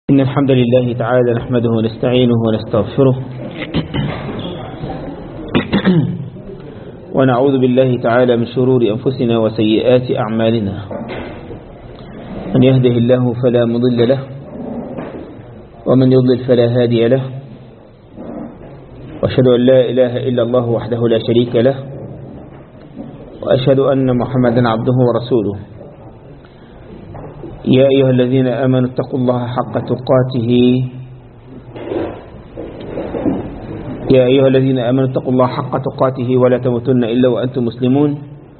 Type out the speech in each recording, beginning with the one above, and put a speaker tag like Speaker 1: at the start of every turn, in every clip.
Speaker 1: إن الحمد لله تعالى نحمده ونستعينه ونستغفره ونعوذ بالله تعالى من شرور أنفسنا وسيئات أعمالنا من يهده الله فلا مضل له ومن يضلل فلا هادي له وأشهد أن لا إله إلا الله وحده لا شريك له وأشهد أن محمدا عبده ورسوله يا أيها الذين آمنوا اتقوا الله حق تقاته يا أيها الذين آمنوا اتقوا الله حق تقاته ولا تموتن إلا وأنتم مسلمون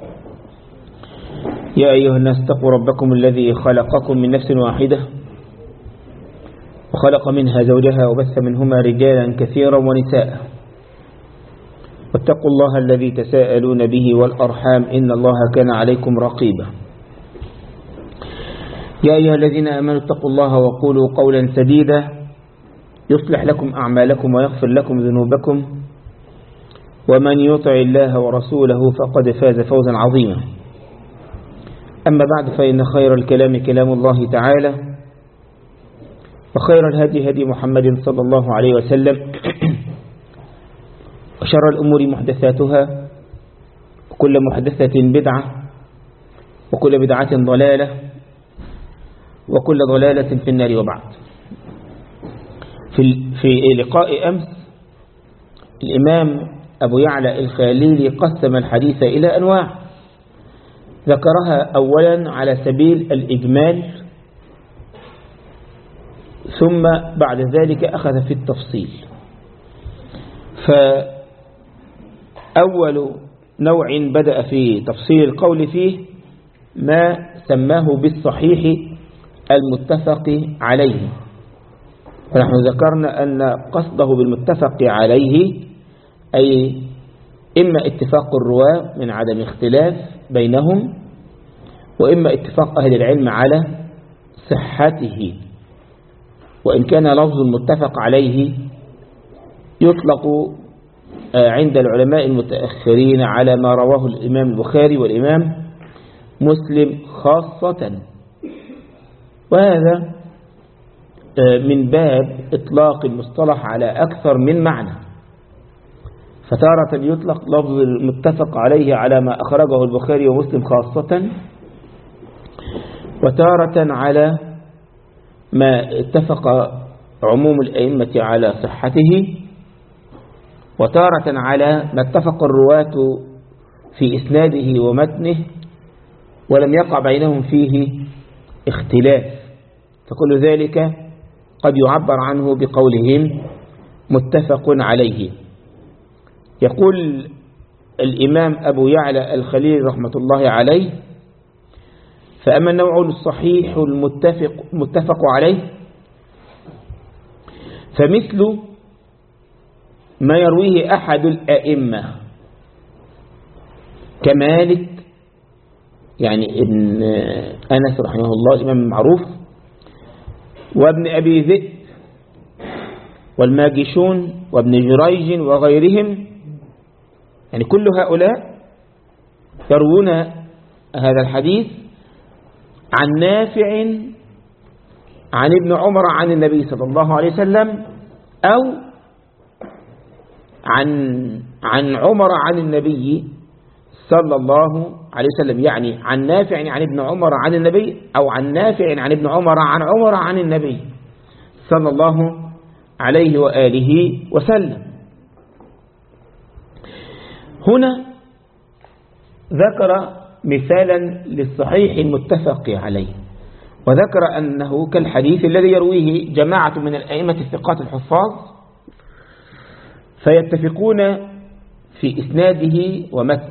Speaker 1: يا أيها الناس اتقوا ربكم الذي خلقكم من نفس واحدة وخلق منها زوجها وبث منهما رجالا كثيرا ونساء واتقوا الله الذي تساءلون به والأرحام إن الله كان عليكم رقيبا يا أيها الذين آمنوا اتقوا الله وقولوا قولا سديدا يصلح لكم أعمالكم ويغفر لكم ذنوبكم ومن يطع الله ورسوله فقد فاز فوزا عظيما أما بعد فإن خير الكلام كلام الله تعالى وخير الهدي هدي محمد صلى الله عليه وسلم وشر الأمور محدثاتها وكل محدثة بدعة وكل بدعة ضلالة وكل ضلالة في النار وبعد في في لقاء أمس الإمام أبو يعلى الخليلي قسم الحديث إلى أنواع ذكرها أولا على سبيل الإجمال ثم بعد ذلك أخذ في التفصيل فأول نوع بدأ في تفصيل القول فيه ما سماه بالصحيح المتفق عليه فنحن ذكرنا أن قصده بالمتفق عليه أي إما اتفاق الرواة من عدم اختلاف بينهم وإما اتفاق أهل العلم على صحته وإن كان لفظ المتفق عليه يطلق عند العلماء المتأخرين على ما رواه الإمام البخاري والإمام مسلم خاصة وهذا من باب إطلاق المصطلح على أكثر من معنى فتارة يطلق لفظ المتفق عليه على ما أخرجه البخاري ومسلم خاصة وتارة على ما اتفق عموم الأئمة على صحته وتارة على ما اتفق الرواة في إسناده ومتنه ولم يقع بينهم فيه اختلاف فكل ذلك قد يعبر عنه بقولهم متفق عليه يقول الإمام أبو يعلى الخليل رحمة الله عليه فأما النوع الصحيح المتفق متفق عليه فمثل ما يرويه أحد الأئمة كمالك يعني ابن أنس رحمه الله الإمام المعروف وابن أبي ذئب والماجشون وابن جريج وغيرهم يعني كل هؤلاء يروون هذا الحديث عن نافع عن ابن عمر عن النبي صلى الله عليه وسلم أو عن عن عمر عن النبي صلى الله عليه وسلم يعني عن نافع عن ابن عمر عن النبي أو عن نافع عن ابن عمر عن عمر عن النبي صلى الله عليه وآله وسلم هنا ذكر مثالا للصحيح المتفق عليه وذكر أنه كالحديث الذي يرويه جماعة من الأئمة الثقات الحفاظ فيتفقون في إسناده ومتن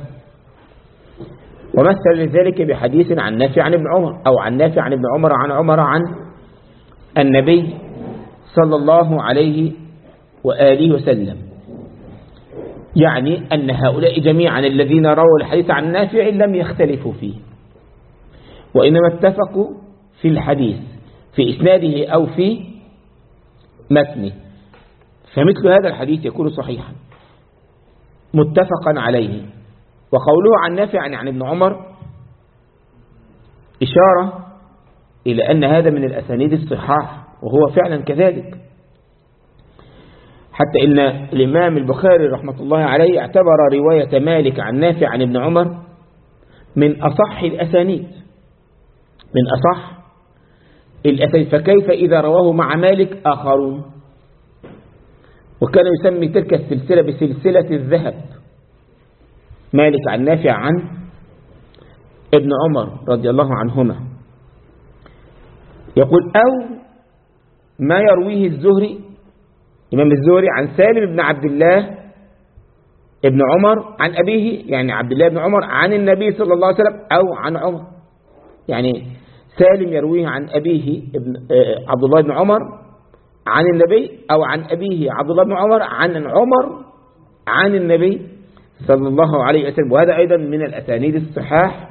Speaker 1: ومثل ذلك بحديث عن نافع عن ابن عمر أو عن نافع عن ابن عمر عن عمر عن النبي صلى الله عليه وآله وسلم يعني أن هؤلاء جميعا الذين رووا الحديث عن نافع لم يختلفوا فيه وإنما اتفقوا في الحديث في إسناده أو في متنه فمثل هذا الحديث يكون صحيحا متفقا عليه وقوله عن نافع عن ابن عمر إشارة إلى أن هذا من الأسانيد الصحاح وهو فعلا كذلك حتى إن الإمام البخاري رحمة الله عليه اعتبر رواية مالك عن نافع عن ابن عمر من أصح الأسانيد من أصح الأسانيد فكيف إذا رواه مع مالك آخرون وكان يسمي تلك السلسلة بسلسلة الذهب مالك عن نافع عن ابن عمر رضي الله عنهما يقول أو ما يرويه الزهري إمام الزهري عن سالم بن عبد الله ابن عمر عن أبيه يعني عبد الله بن عمر عن النبي صلى الله عليه وسلم أو عن عمر يعني سالم يرويه عن أبيه ابن عبد الله بن عمر عن النبي أو عن أبيه عبد الله بن عمر عن عمر عن النبي صلى الله عليه وسلم وهذا أيضا من الأسانيد الصحاح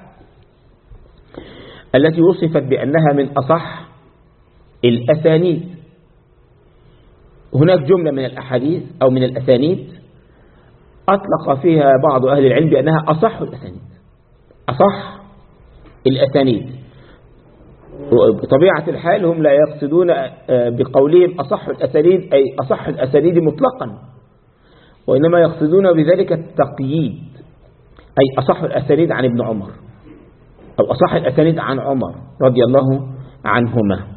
Speaker 1: التي وصفت بأنها من أصح الأسانيد هناك جملة من الأحاديث أو من الأسانيد أطلق فيها بعض أهل العلم بأنها أصح الأسانيد أصح الأسانيد بطبيعة الحال هم لا يقصدون بقولهم أصح الأسانيد أي أصح الأسانيد مطلقا وإنما يقصدون بذلك التقييد أي أصح الأسانيد عن ابن عمر أو أصح الأسانيد عن عمر رضي الله عنهما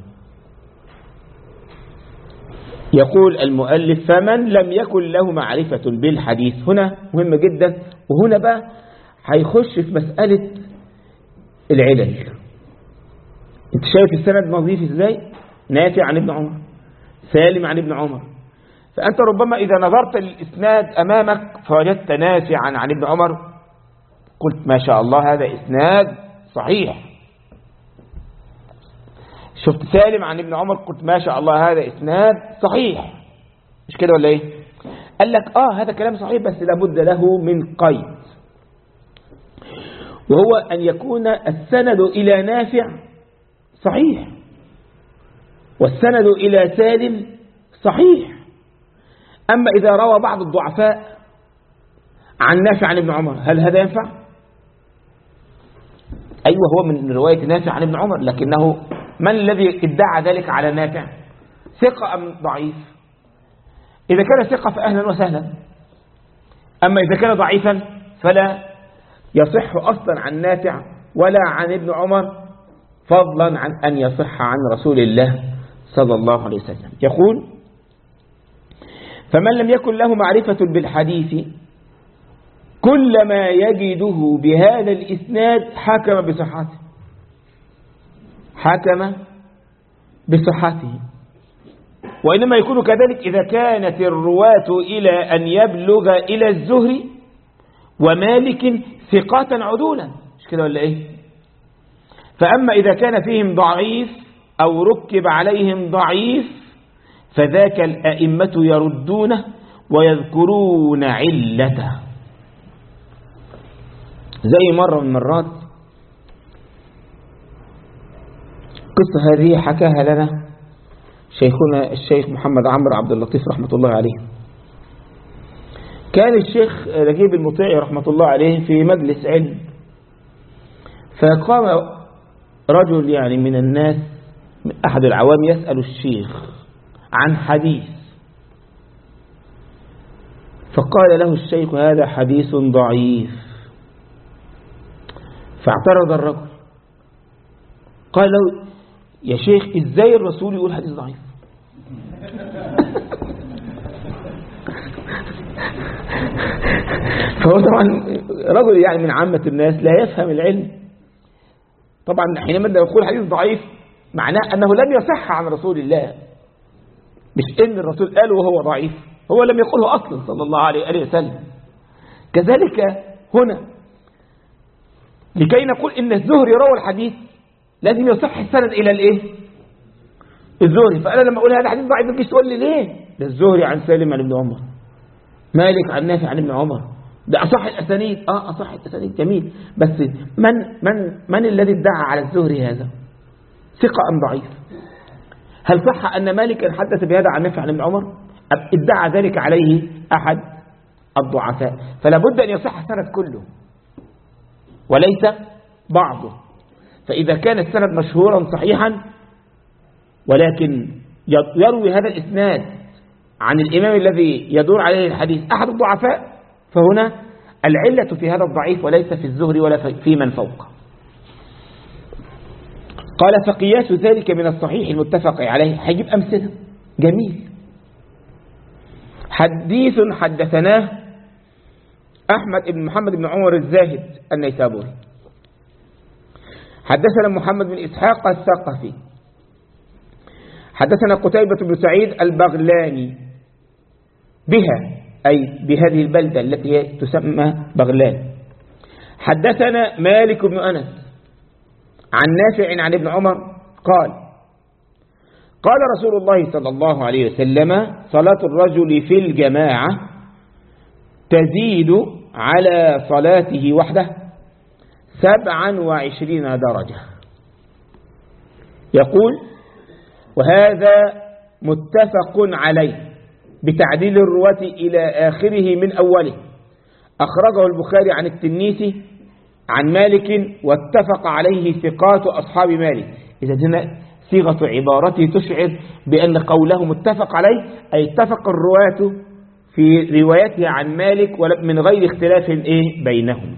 Speaker 1: يقول المؤلف فمن لم يكن له معرفة بالحديث هنا مهم جدا وهنا بقى هيخش في مسألة العلل انت شايف السند نظيف ازاي نافع عن ابن عمر سالم عن ابن عمر فأنت ربما إذا نظرت للإسناد أمامك فوجدت نافعا عن ابن عمر قلت ما شاء الله هذا إسناد صحيح شفت سالم عن ابن عمر قلت ما شاء الله هذا إسناد صحيح مش كده ولا إيه قال لك آه هذا كلام صحيح بس لابد له من قيد وهو أن يكون السند إلى نافع صحيح والسند إلى سالم صحيح أما إذا روى بعض الضعفاء عن نافع عن ابن عمر هل هذا ينفع أيوة هو من رواية نافع عن ابن عمر لكنه من الذي ادعى ذلك على نافع ثقة أم ضعيف إذا كان ثقة فأهلا وسهلا أما إذا كان ضعيفا فلا يصح أصلا عن نافع ولا عن ابن عمر فضلا عن أن يصح عن رسول الله صلى الله عليه وسلم يقول فمن لم يكن له معرفة بالحديث كلما يجده بهذا الإسناد حكم بصحته حكم بصحته وإنما يكون كذلك إذا كانت الرواة إلى أن يبلغ إلى الزهر ومالك ثقات عدولا مش كده ولا إيه فأما إذا كان فيهم ضعيف أو ركب عليهم ضعيف فذاك الأئمة يردونه ويذكرون علته زي مرة من المرات القصة هذه حكاها لنا شيخنا الشيخ محمد عمرو عبد اللطيف رحمة الله عليه كان الشيخ رجيب المطيع رحمة الله عليه في مجلس علم فقام رجل يعني من الناس من أحد العوام يسأل الشيخ عن حديث فقال له الشيخ هذا حديث ضعيف فاعترض الرجل قال له يا شيخ ازاي الرسول يقول حديث ضعيف فهو طبعا رجل يعني من عامة الناس لا يفهم العلم طبعا حينما يقول حديث ضعيف معناه أنه لم يصح عن رسول الله مش إن الرسول قال وهو ضعيف هو لم يقوله أصلا صلى الله عليه وسلم كذلك هنا لكي نقول إن الزهري روى الحديث لازم يصح السند إلى الإيه الزهري فأنا لما أقول هذا حديث ضعيف ما تجيش تقول لي ليه ده الزهري عن سالم عن ابن عمر مالك عن نافع عن ابن عمر ده أصح الأسانيد آه أصح الأسانيد جميل بس من من من الذي ادعى على الزهري هذا ثقة أم ضعيف هل صح أن مالكا حدث بهذا عن نافع عن ابن عمر ادعى ذلك عليه أحد الضعفاء فلا بد أن يصح السند كله وليس بعضه فإذا كان السند مشهورا صحيحا ولكن يروي هذا الإسناد عن الإمام الذي يدور عليه الحديث أحد الضعفاء فهنا العلة في هذا الضعيف وليس في الزهر ولا في من فوق قال فقياس ذلك من الصحيح المتفق عليه هيجيب أمثلة جميل حديث حدثناه أحمد بن محمد بن عمر الزاهد النيسابوري حدثنا محمد بن إسحاق الثقفي حدثنا قتيبة بن سعيد البغلاني بها أي بهذه البلدة التي تسمى بغلان حدثنا مالك بن أنس عن نافع عن ابن عمر قال قال رسول الله صلى الله عليه وسلم صلاة الرجل في الجماعة تزيد على صلاته وحده سبعا وعشرين درجة يقول وهذا متفق عليه بتعديل الرواة إلى آخره من أوله أخرجه البخاري عن التنيسي عن مالك واتفق عليه ثقات أصحاب مالك إذا هنا صيغة عبارته تشعر بأن قوله متفق عليه أي اتفق الرواة في روايته عن مالك من غير اختلاف إيه بينهم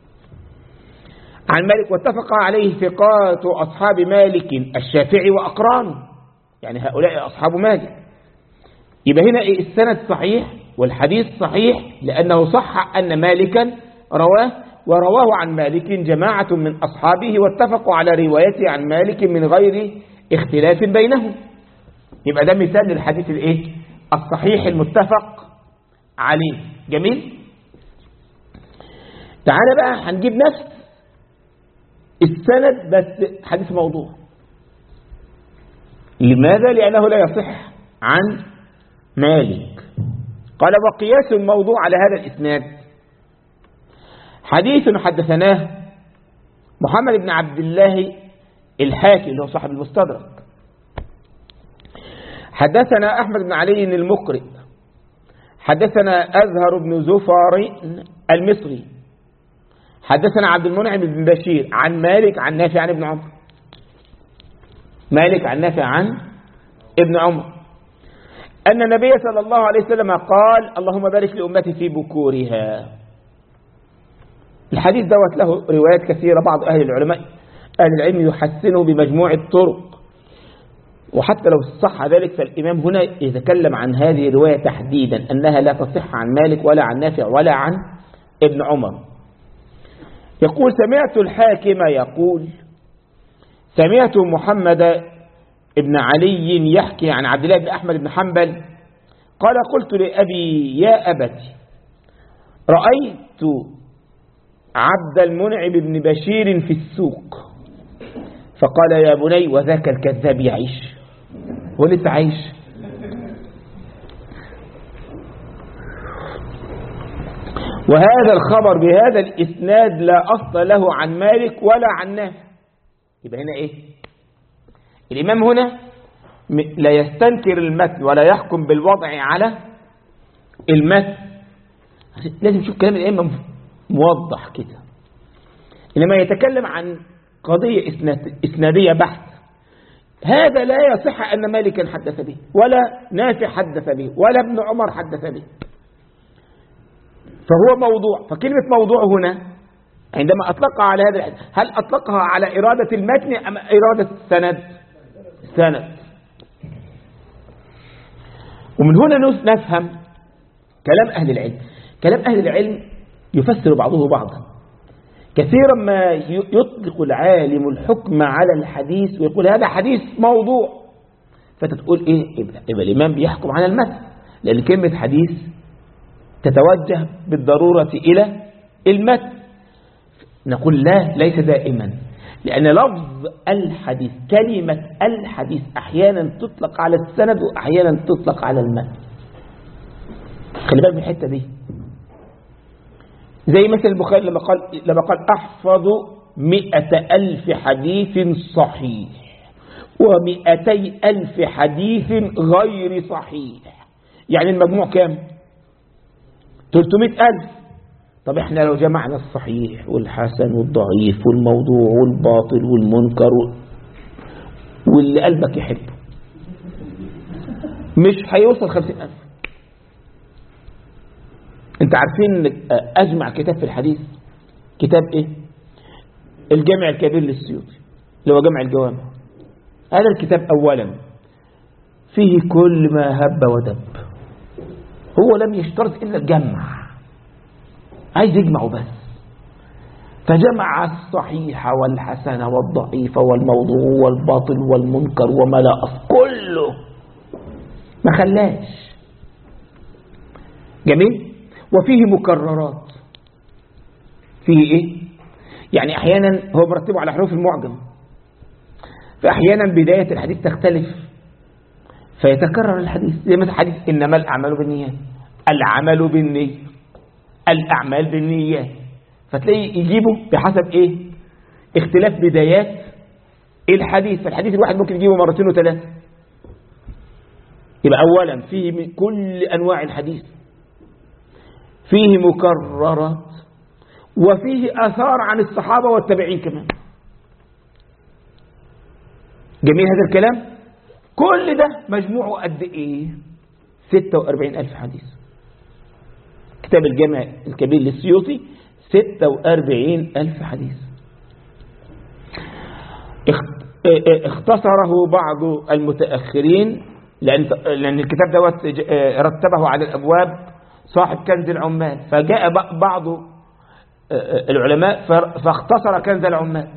Speaker 1: عن مالك واتفق عليه ثقات أصحاب مالك الشافعي وأقرانه يعني هؤلاء أصحاب مالك يبقى هنا إيه السند صحيح والحديث صحيح لأنه صح أن مالكا رواه ورواه عن مالك جماعة من أصحابه واتفقوا على روايته عن مالك من غير اختلاف بينهم يبقى ده مثال للحديث الايه الصحيح المتفق عليه جميل تعالى بقى هنجيب نفس السند بس حديث موضوع لماذا لأنه لا يصح عن مالك قال وقياس الموضوع على هذا الإسناد حديث حدثناه محمد بن عبد الله الحاكم اللي هو صاحب المستدرك حدثنا أحمد بن علي المقرئ حدثنا أزهر بن زفار المصري حدثنا عبد المنعم بن بشير عن مالك عن نافع عن ابن عمر مالك عن نافع عن ابن عمر أن النبي صلى الله عليه وسلم قال اللهم بارك لأمتي في بكورها الحديث دوت له روايات كثيرة بعض أهل العلماء أهل العلم يحسنه بمجموع الطرق وحتى لو صح ذلك فالإمام هنا يتكلم عن هذه الرواية تحديدا أنها لا تصح عن مالك ولا عن نافع ولا عن ابن عمر يقول سمعت الحاكم يقول سمعت محمد ابن علي يحكي عن عبد الله بن أحمد بن حنبل قال قلت لأبي يا أبت رأيت عبد المنعم بن بشير في السوق فقال يا بني وذاك الكذاب يعيش هو لسه عايش وهذا الخبر بهذا الإسناد لا أصل له عن مالك ولا عن نافع يبقى هنا إيه الإمام هنا لا يستنكر المتن ولا يحكم بالوضع على المتن لازم نشوف كلام الأئمة موضح كده إنما يتكلم عن قضية إسنادية بحث هذا لا يصح أن مالكا حدث به ولا نافع حدث به ولا ابن عمر حدث به فهو موضوع فكلمة موضوع هنا عندما أطلقها على هذا الحديث هل أطلقها على إرادة المتن أم إرادة السند سند ومن هنا نفهم كلام أهل العلم كلام أهل العلم يفسر بعضه بعضا كثيرا ما يطلق العالم الحكم على الحديث ويقول هذا حديث موضوع فتقول ايه يبقى, يبقى الامام بيحكم على المتن لان كلمه حديث تتوجه بالضروره الى المتن نقول لا ليس دائما لأن لفظ الحديث كلمة الحديث أحيانا تطلق على السند وأحيانا تطلق على المتن خلي بالك من الحتة دي زي مثل البخاري لما قال لما قال أحفظ مئة ألف حديث صحيح ومئتي ألف حديث غير صحيح يعني المجموع كام 300 ألف طب احنا لو جمعنا الصحيح والحسن والضعيف والموضوع والباطل والمنكر واللي قلبك يحبه مش هيوصل خمسين ألف انت عارفين أجمع كتاب في الحديث كتاب ايه الجامع الكبير للسيوطي اللي هو جامع الجوامع هذا الكتاب أولا فيه كل ما هب ودب هو لم يشترط إلا الجمع عايز يجمعه بس فجمع الصحيح والحسن والضعيف والموضوع والباطل والمنكر وما لا أصل كله ما خلاش جميل وفيه مكررات فيه ايه يعني احيانا هو مرتبه على حروف المعجم فاحيانا بداية الحديث تختلف فيتكرر الحديث زي مثلا حديث انما الاعمال بالنيات العمل بالنية الاعمال بالنيات فتلاقي يجيبه بحسب ايه اختلاف بدايات الحديث فالحديث الواحد ممكن يجيبه مرتين وثلاثة يبقى اولا فيه من كل انواع الحديث فيه مكررات وفيه اثار عن الصحابة والتابعين كمان جميل هذا الكلام كل ده مجموعه قد ايه 46 ألف حديث كتاب الجامع الكبير للسيوطي 46 ألف حديث اختصره بعض المتأخرين لأن, لأن الكتاب دوت رتبه على الأبواب صاحب كنز العمال فجاء بعض العلماء فاختصر كنز العمال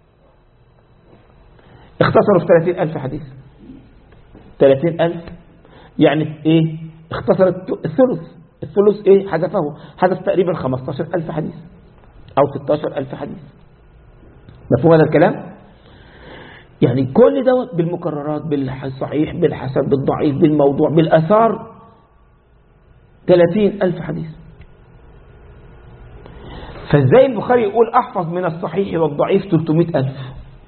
Speaker 1: اختصروا في 30 ألف حديث 30 ألف يعني ايه اختصر الثلث الثلث ايه حذفه حذف تقريبا 15 ألف حديث أو 16 ألف حديث مفهوم هذا الكلام يعني كل دوت بالمكررات بالصحيح بالحسن بالضعيف بالموضوع بالأثار 30 ألف حديث فازاي البخاري يقول أحفظ من الصحيح والضعيف 300 ألف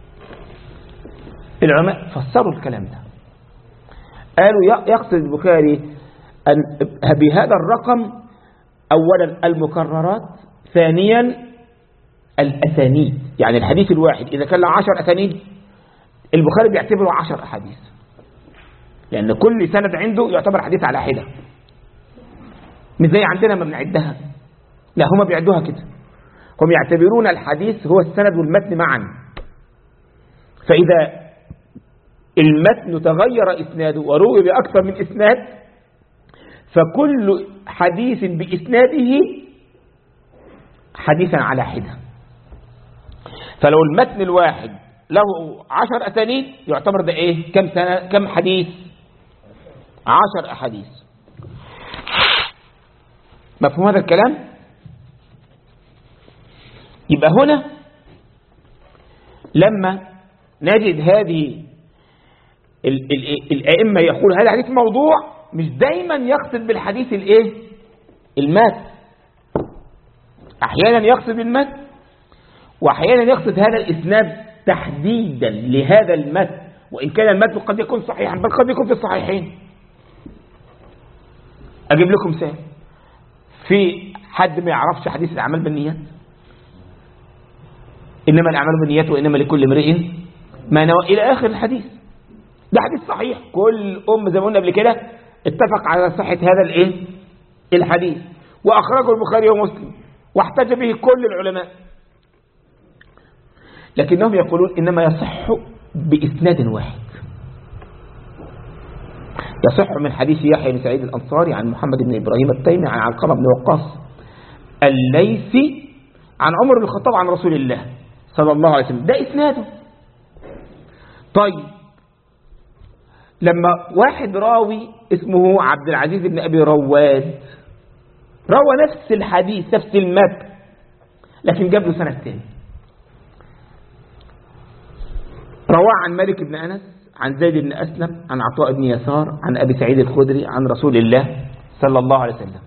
Speaker 1: العلماء فسروا الكلام ده قالوا يقصد البخاري أن بهذا الرقم أولا المكررات ثانيا الأسانيد يعني الحديث الواحد إذا كان له عشر أسانيد البخاري بيعتبره عشر أحاديث لأن كل سند عنده يعتبر حديث على حدة مش زي عندنا ما بنعدها لا هم بيعدوها كده هم يعتبرون الحديث هو السند والمتن معا فإذا المتن تغير إسناده وروي بأكثر من إسناد فكل حديث بإسناده حديثا على حدة فلو المتن الواحد له عشر أسانيد يعتبر ده إيه كم, سنة كم حديث عشر أحاديث مفهوم هذا الكلام يبقى هنا لما نجد هذه ال ال الأئمة يقول هذا حديث موضوع مش دايما يقصد بالحديث الايه المات احيانا يقصد المات واحيانا يقصد هذا الاسناد تحديدا لهذا المات وان كان المات قد يكون صحيحا بل قد يكون في الصحيحين اجيب لكم مثال في حد ما يعرفش حديث الاعمال بالنيات انما الاعمال بالنيات وانما لكل امرئ ما نوى الى اخر الحديث ده حديث صحيح كل ام زي ما قلنا قبل كده اتفق على صحة هذا الايه الحديث واخرجه البخاري ومسلم واحتج به كل العلماء لكنهم يقولون انما يصح باسناد واحد يصح من حديث يحيى بن سعيد الانصاري عن محمد بن ابراهيم التيمي عن علقمه بن وقاص الليثي عن عمر بن الخطاب عن رسول الله صلى الله عليه وسلم ده اسناده طيب لما واحد راوي اسمه عبد العزيز بن أبي رواد روى نفس الحديث نفس المتن لكن جاب له سنة تاني رواه عن مالك بن أنس عن زيد بن أسلم عن عطاء بن يسار عن أبي سعيد الخدري عن رسول الله صلى الله عليه وسلم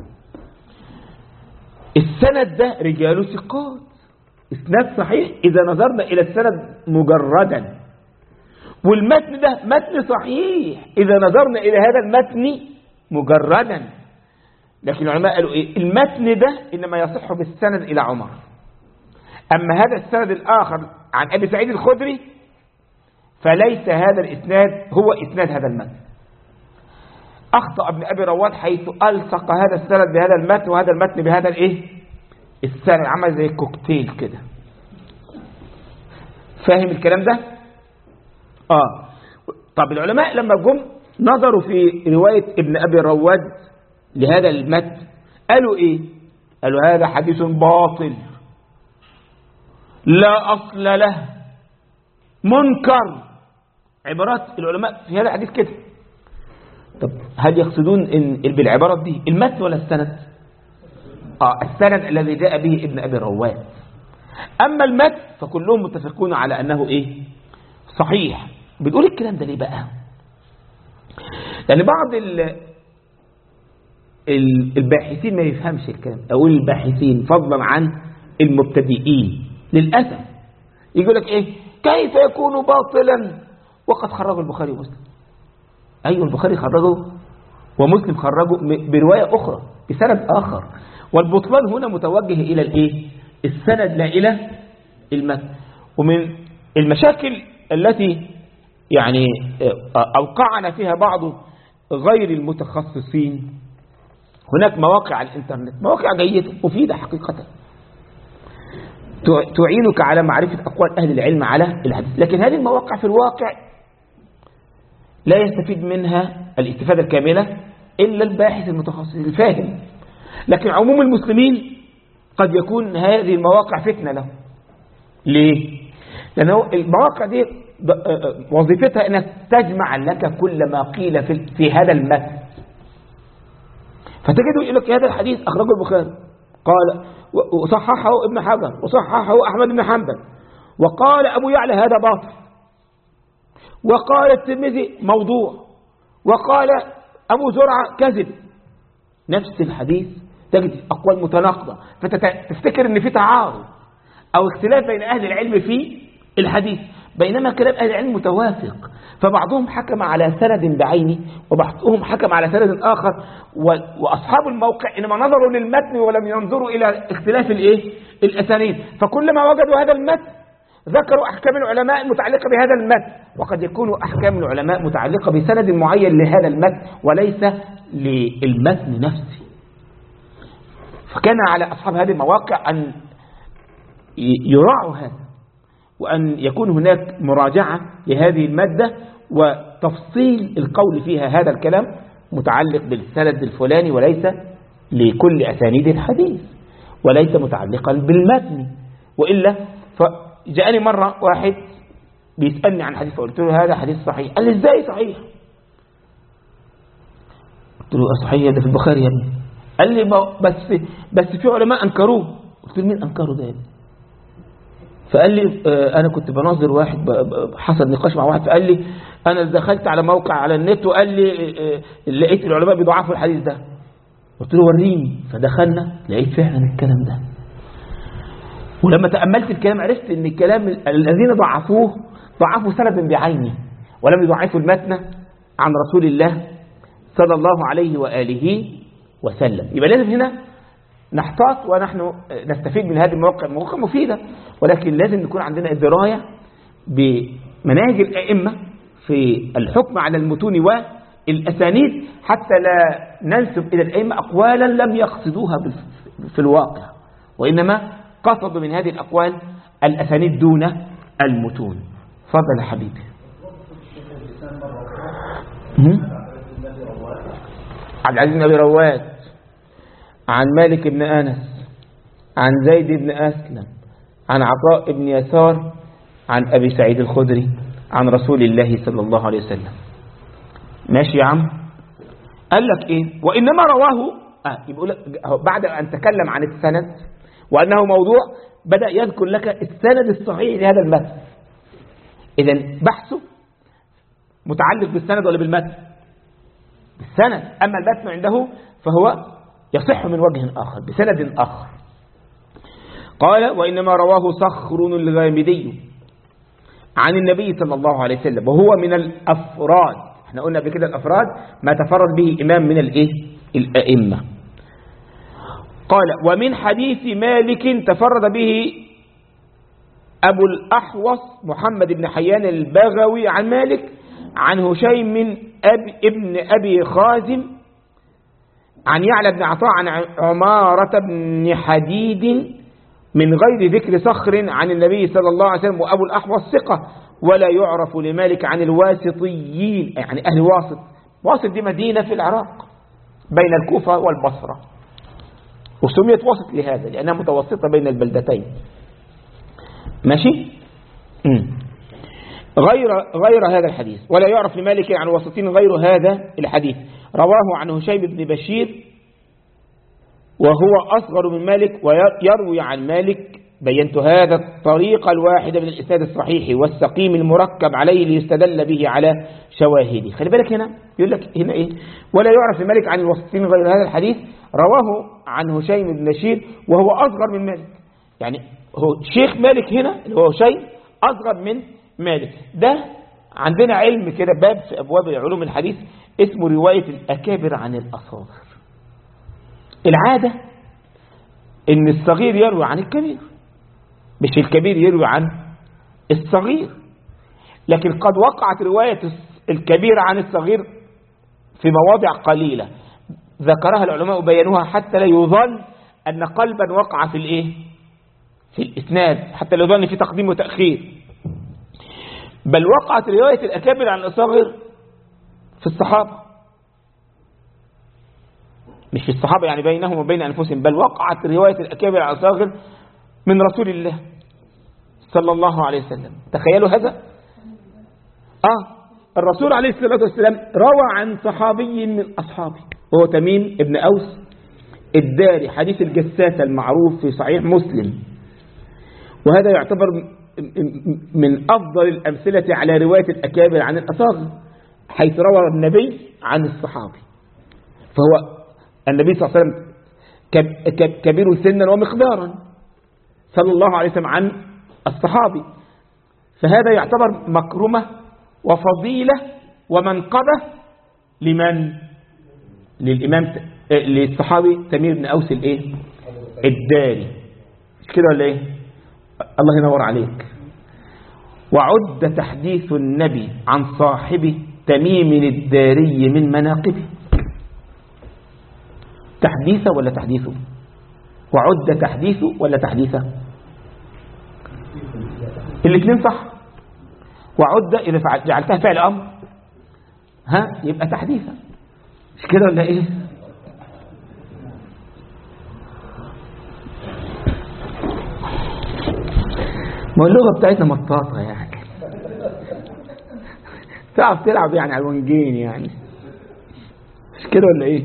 Speaker 1: السند ده رجاله ثقات اسناد صحيح إذا نظرنا إلى السند مجردا والمتن ده متن صحيح إذا نظرنا إلى هذا المتن مجردا لكن العلماء قالوا إيه المتن ده إنما يصح بالسند إلى عمر أما هذا السند الآخر عن أبي سعيد الخدري فليس هذا الإسناد هو إسناد هذا المتن أخطأ ابن أبي رواد حيث ألصق هذا السند بهذا المتن وهذا المتن بهذا الإيه السند عمل زي كوكتيل كده فاهم الكلام ده آه طب العلماء لما جم نظروا في رواية ابن أبي رواد لهذا المتن قالوا إيه قالوا هذا حديث باطل لا أصل له منكر عبارات العلماء في هذا الحديث كده طب هل يقصدون إن بالعبارات دي المتن ولا السند آه السند الذي جاء به ابن أبي رواد أما المتن فكلهم متفقون على أنه إيه صحيح بتقول الكلام ده ليه بقى يعني بعض ال الباحثين ما يفهمش الكلام أقول الباحثين فضلا عن المبتدئين للأسف يقول لك إيه كيف يكون باطلا وقد خرجه البخاري ومسلم أيوة البخاري خرجه ومسلم خرجه برواية أخرى بسند آخر والبطلان هنا متوجه إلى الإيه السند لا إلى المتن ومن المشاكل التي يعني أوقعنا فيها بعض غير المتخصصين هناك مواقع على الإنترنت مواقع جيدة مفيدة حقيقة تعينك على معرفة أقوال أهل العلم على الحديث لكن هذه المواقع في الواقع لا يستفيد منها الاستفادة الكاملة إلا الباحث المتخصص الفاهم لكن عموم المسلمين قد يكون هذه المواقع فتنة له ليه؟ لأنه المواقع دي وظيفتها أنها تجمع لك كل ما قيل في, في هذا المتن فتجد يقول لك هذا الحديث أخرجه البخاري قال وصححه ابن حجر وصححه أحمد بن حنبل وقال أبو يعلى هذا باطل وقال الترمذي موضوع وقال أبو زرعة كذب نفس الحديث تجد أقوال متناقضة فتفتكر أن في تعارض أو اختلاف بين أهل العلم في الحديث بينما كلام أهل العلم متوافق فبعضهم حكم على سند بعينه وبعضهم حكم على سند آخر وأصحاب الموقع إنما نظروا للمتن ولم ينظروا إلى اختلاف الإيه؟ الأسانيد فكلما وجدوا هذا المتن ذكروا أحكام العلماء المتعلقة بهذا المتن وقد يكون أحكام العلماء متعلقة بسند معين لهذا المتن وليس للمتن نفسه فكان على أصحاب هذه المواقع أن يراعوا هذا وأن يكون هناك مراجعة لهذه المادة وتفصيل القول فيها هذا الكلام متعلق بالسند الفلاني وليس لكل أسانيد الحديث وليس متعلقا بالمتن وإلا فجاءني مرة واحد بيسألني عن حديث فقلت له هذا حديث صحيح قال لي ازاي صحيح قلت له صحيح ده في البخاري يا ابني قال لي بس بس في علماء أنكروه قلت له مين أنكره ده يا ابني فقال لي انا كنت بناظر واحد حصل نقاش مع واحد فقال لي انا دخلت على موقع على النت وقال لي لقيت العلماء بيضعفوا الحديث ده قلت له وريني فدخلنا لقيت فعلا الكلام ده ولما تأملت الكلام عرفت ان الكلام الذين ضعفوه ضعفوا سند بعينه ولم يضعفوا المتن عن رسول الله صلى الله عليه وآله وسلم يبقى لازم هنا نحتاط ونحن نستفيد من هذه المواقع مواقع مفيدة ولكن لازم نكون عندنا دراية بمناهج الأئمة في الحكم على المتون والأسانيد حتى لا ننسب إلى الأئمة أقوالا لم يقصدوها في الواقع وإنما قصدوا من هذه الأقوال الأسانيد دون المتون فضل يا حبيبي عبد العزيز بن أبي رواد عن مالك بن أنس عن زيد بن أسلم عن عطاء بن يسار عن أبي سعيد الخدري عن رسول الله صلى الله عليه وسلم ماشي يا عم قال لك إيه وإنما رواه آه يقول بعد أن تكلم عن السند وأنه موضوع بدأ يذكر لك السند الصحيح لهذا المتن إذا بحثه متعلق بالسند ولا بالمتن بالسند أما المتن عنده فهو يصح من وجه آخر بسند آخر قال وإنما رواه صخر الغامدي عن النبي صلى الله عليه وسلم وهو من الأفراد احنا قلنا قبل كده الأفراد ما تفرد به إمام من الإيه الأئمة قال ومن حديث مالك تفرد به أبو الأحوص محمد بن حيان البغوي عن مالك عن هشيم أبي ابن أبي خازم عن يعلى بن عطاء عن عمارة بن حديد من غير ذكر صخر عن النبي صلى الله عليه وسلم وأبو الأحوص ثقة ولا يعرف لمالك عن الواسطيين يعني أهل واسط واسط دي مدينة في العراق بين الكوفة والبصرة وسميت وسط لهذا لأنها متوسطة بين البلدتين ماشي مم. غير غير هذا الحديث ولا يعرف لمالك عن الوسطين غير هذا الحديث رواه عن هشيم بن بشير وهو أصغر من مالك ويروي عن مالك بينت هذا الطريق الواحد من الإسناد الصحيح والسقيم المركب عليه ليستدل به على شواهده خلي بالك هنا يقول لك هنا إيه ولا يعرف مالك عن الوسطين غير هذا الحديث رواه عن هشيم بن بشير وهو أصغر من مالك يعني هو شيخ مالك هنا اللي هو هشيم أصغر من مالك ده عندنا علم كده باب في أبواب علوم الحديث اسمه رواية الأكابر عن الأصاغر العادة ان الصغير يروي عن الكبير مش الكبير يروي عن الصغير لكن قد وقعت رواية الكبير عن الصغير في مواضع قليلة ذكرها العلماء وبينوها حتى لا يظن أن قلبا وقع في الإيه في الإسناد حتى لا يظن في تقديم وتأخير بل وقعت رواية الأكابر عن الأصغر في الصحابة مش في الصحابة يعني بينهم وبين أنفسهم بل وقعت رواية الأكابر عن الأصغر من رسول الله صلى الله عليه وسلم تخيلوا هذا آه الرسول عليه الصلاة والسلام روى عن صحابي من أصحابه وهو تميم ابن أوس الداري حديث الجساسة المعروف في صحيح مسلم وهذا يعتبر من أفضل الأمثلة على رواية الأكابر عن الأصاغر حيث روى النبي عن الصحابي فهو النبي صلى الله عليه وسلم كبير سنا ومقدارا صلى الله عليه وسلم عن الصحابي فهذا يعتبر مكرمة وفضيلة ومنقبة لمن للإمام للصحابي تمير بن أوس الإيه الداري كده ولا إيه الله ينور عليك وعد تحديث النبي عن صاحبه تميم الداري من مناقبه تحديثه ولا تحديثه وعد تحديثه ولا تحديثه الاثنين صح وعد إذا جعلتها فعل أمر ها يبقى تحديثا مش كده ولا إيه ما اللغة بتاعتنا مطاطة يعني تعرف تلعب يعني على الونجين يعني مش كده ولا ايه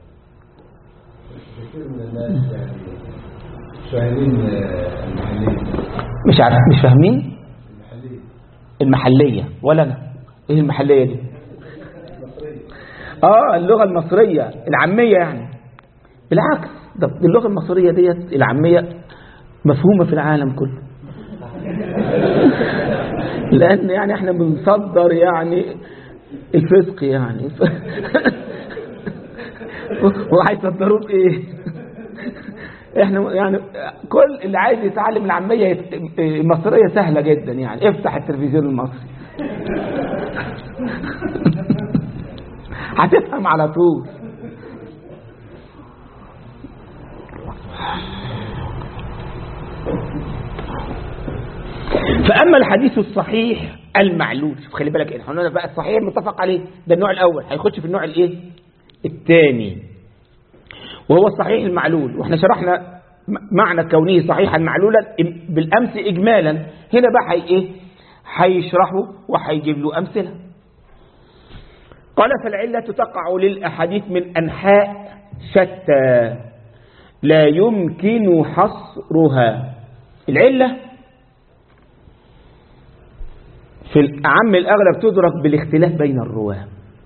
Speaker 1: مش عارف مش فاهمين المحلية ولا انا ايه المحلية دي اه اللغة المصرية العامية يعني بالعكس ده اللغة المصرية ديت العامية مفهومة في العالم كله لأن يعني احنا بنصدر يعني الفسق يعني وهيصدروه بإيه احنا يعني كل اللي عايز يتعلم العامية المصرية سهلة جدا يعني افتح التلفزيون المصري هتفهم على طول فأما الحديث الصحيح المعلول شوف خلي بالك احنا قلنا بقى الصحيح المتفق عليه ده النوع الأول هيخش في النوع الايه الثاني وهو الصحيح المعلول واحنا شرحنا معنى كونه صحيحا معلولا بالأمس إجمالا هنا بقى هي ايه هيشرحه وهيجيب له أمثلة قال فالعلة تقع للأحاديث من أنحاء شتى لا يمكن حصرها العلة في الأعم الأغلب تدرك بالاختلاف بين الرواه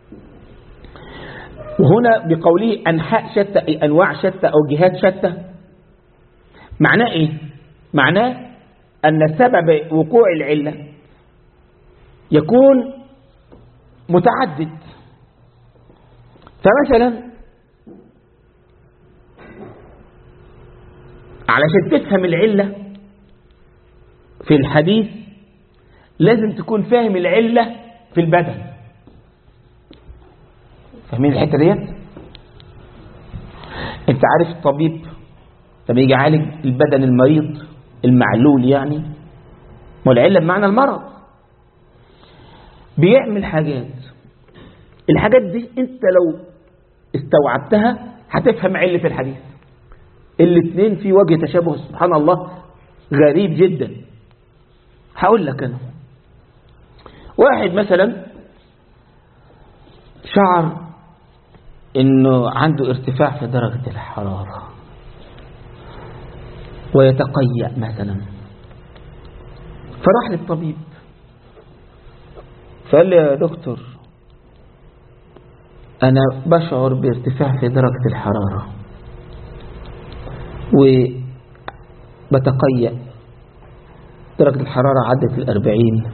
Speaker 1: وهنا بقوله أنحاء شتى أي أنواع شتى أو جهات شتى معناه إيه معناه أن سبب وقوع العلة يكون متعدد فمثلا علشان تفهم العلة في الحديث لازم تكون فاهم العلة في البدن فاهمين الحتة ديت انت عارف الطبيب لما يجي يعالج البدن المريض المعلول يعني والعلة بمعنى المرض بيعمل حاجات الحاجات دي انت لو استوعبتها هتفهم علة الحديث الاثنين في وجه تشابه سبحان الله غريب جدا هقول لك انا واحد مثلا شعر انه عنده ارتفاع في درجة الحرارة ويتقيأ مثلا فراح للطبيب فقال لي يا دكتور أنا بشعر بارتفاع في درجة الحرارة وبتقيأ درجة الحرارة عدت الأربعين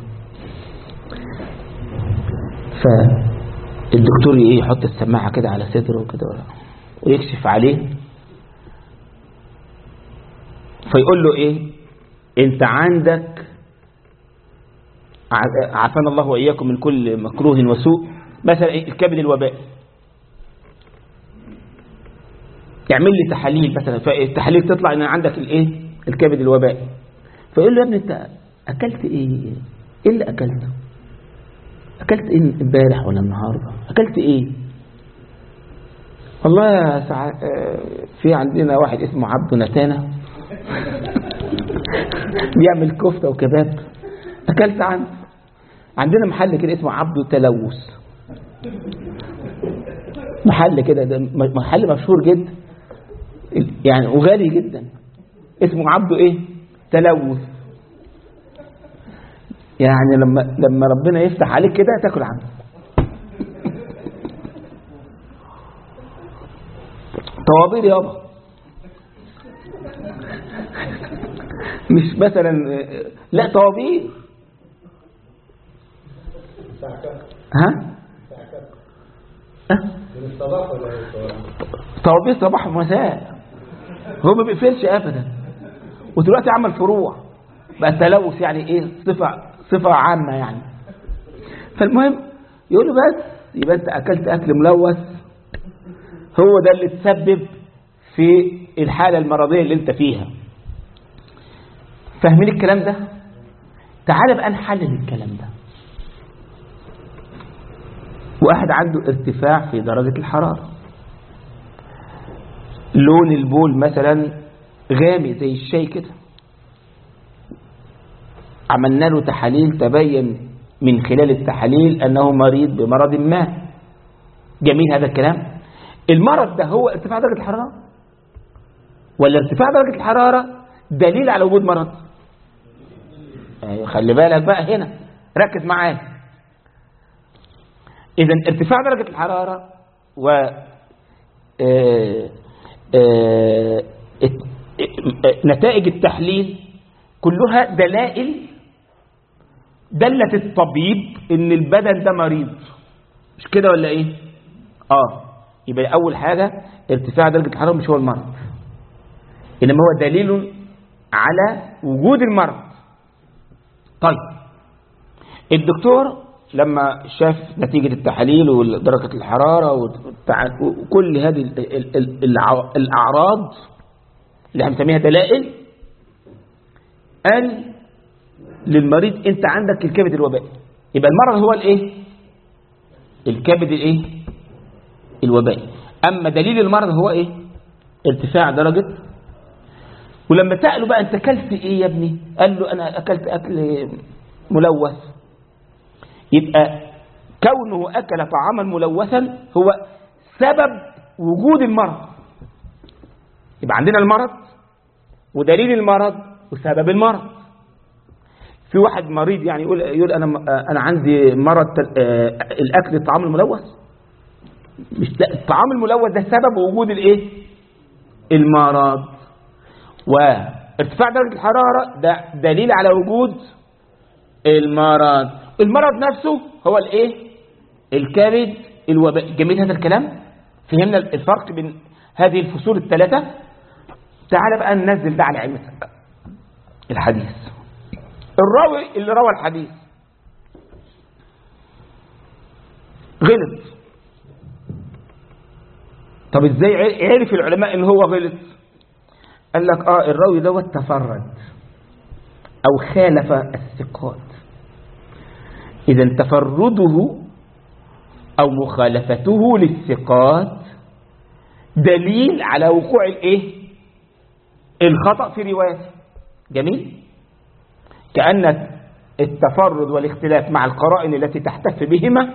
Speaker 1: فالدكتور إيه يحط السماعة كده على صدره كده ويكشف عليه فيقول له إيه أنت عندك عافانا الله وإياكم من كل مكروه وسوء مثلا الكبد الوبائي يعمل لي تحاليل مثلا فالتحاليل تطلع ان عندك الايه الكبد الوبائي فيقول له يا ابني انت اكلت ايه ايه اللي اكلته اكلت ايه امبارح ولا النهارده اكلت ايه والله يا سع... في عندنا واحد اسمه عبده نتانة بيعمل كفتة وكباب اكلت عنه عندنا محل كده اسمه عبده تلوث محل كده ده محل مشهور جدا يعني وغالي جدا اسمه عبده ايه تلوث يعني لما لما ربنا يفتح عليك كده تاكل عنه طوابير يابا مش مثلا لا طوابير ها طوابير صباح ومساء هو ما بيقفلش ابدا ودلوقتي عمل فروع بقى التلوث يعني ايه صفه صفه عامه يعني فالمهم يقول له بس يبقى انت اكلت اكل ملوث هو ده اللي تسبب في الحاله المرضيه اللي انت فيها فاهمين الكلام ده تعال بقى نحلل الكلام ده واحد عنده ارتفاع في درجة الحرارة لون البول مثلا غامق زي الشاي كده عملنا له تحاليل تبين من خلال التحاليل أنه مريض بمرض ما جميل هذا الكلام المرض ده هو ارتفاع درجة الحرارة ولا ارتفاع درجة الحرارة دليل على وجود مرض يعني خلي بالك بقى هنا ركز معايا إذا ارتفاع درجة الحرارة و نتائج التحليل كلها دلائل دلت الطبيب ان البدن ده مريض مش كده ولا ايه اه يبقى اول حاجة ارتفاع درجة الحرارة مش هو المرض انما هو دليل على وجود المرض طيب الدكتور لما شاف نتيجة التحاليل ودرجة الحرارة وكل هذه الأعراض اللي هنسميها دلائل قال للمريض انت عندك الكبد الوبائي يبقى المرض هو الايه الكبد الايه الوبائي اما دليل المرض هو ايه ارتفاع درجة ولما سأله بقى انت اكلت ايه يا ابني قال له انا اكلت اكل ملوث يبقى كونه أكل طعاما ملوثا هو سبب وجود المرض يبقى عندنا المرض ودليل المرض وسبب المرض في واحد مريض يعني يقول يقول انا انا عندي مرض الاكل الطعام الملوث مش الطعام الملوث ده سبب وجود الايه المرض وارتفاع درجه الحراره ده دليل على وجود المرض المرض نفسه هو الايه الكبد الوباء جميل هذا الكلام فهمنا الفرق بين هذه الفصول الثلاثة تعال بقى ننزل ده على علم الحديث الراوي اللي روى الحديث غلط طب ازاي ع- عرف العلماء ان هو غلط قال لك اه الراوي دوت تفرد او خالف الثقات اذا تفرده او مخالفته للثقات دليل على وقوع الايه الخطأ في روايته جميل كأن التفرد والاختلاف مع القرائن التي تحتف بهما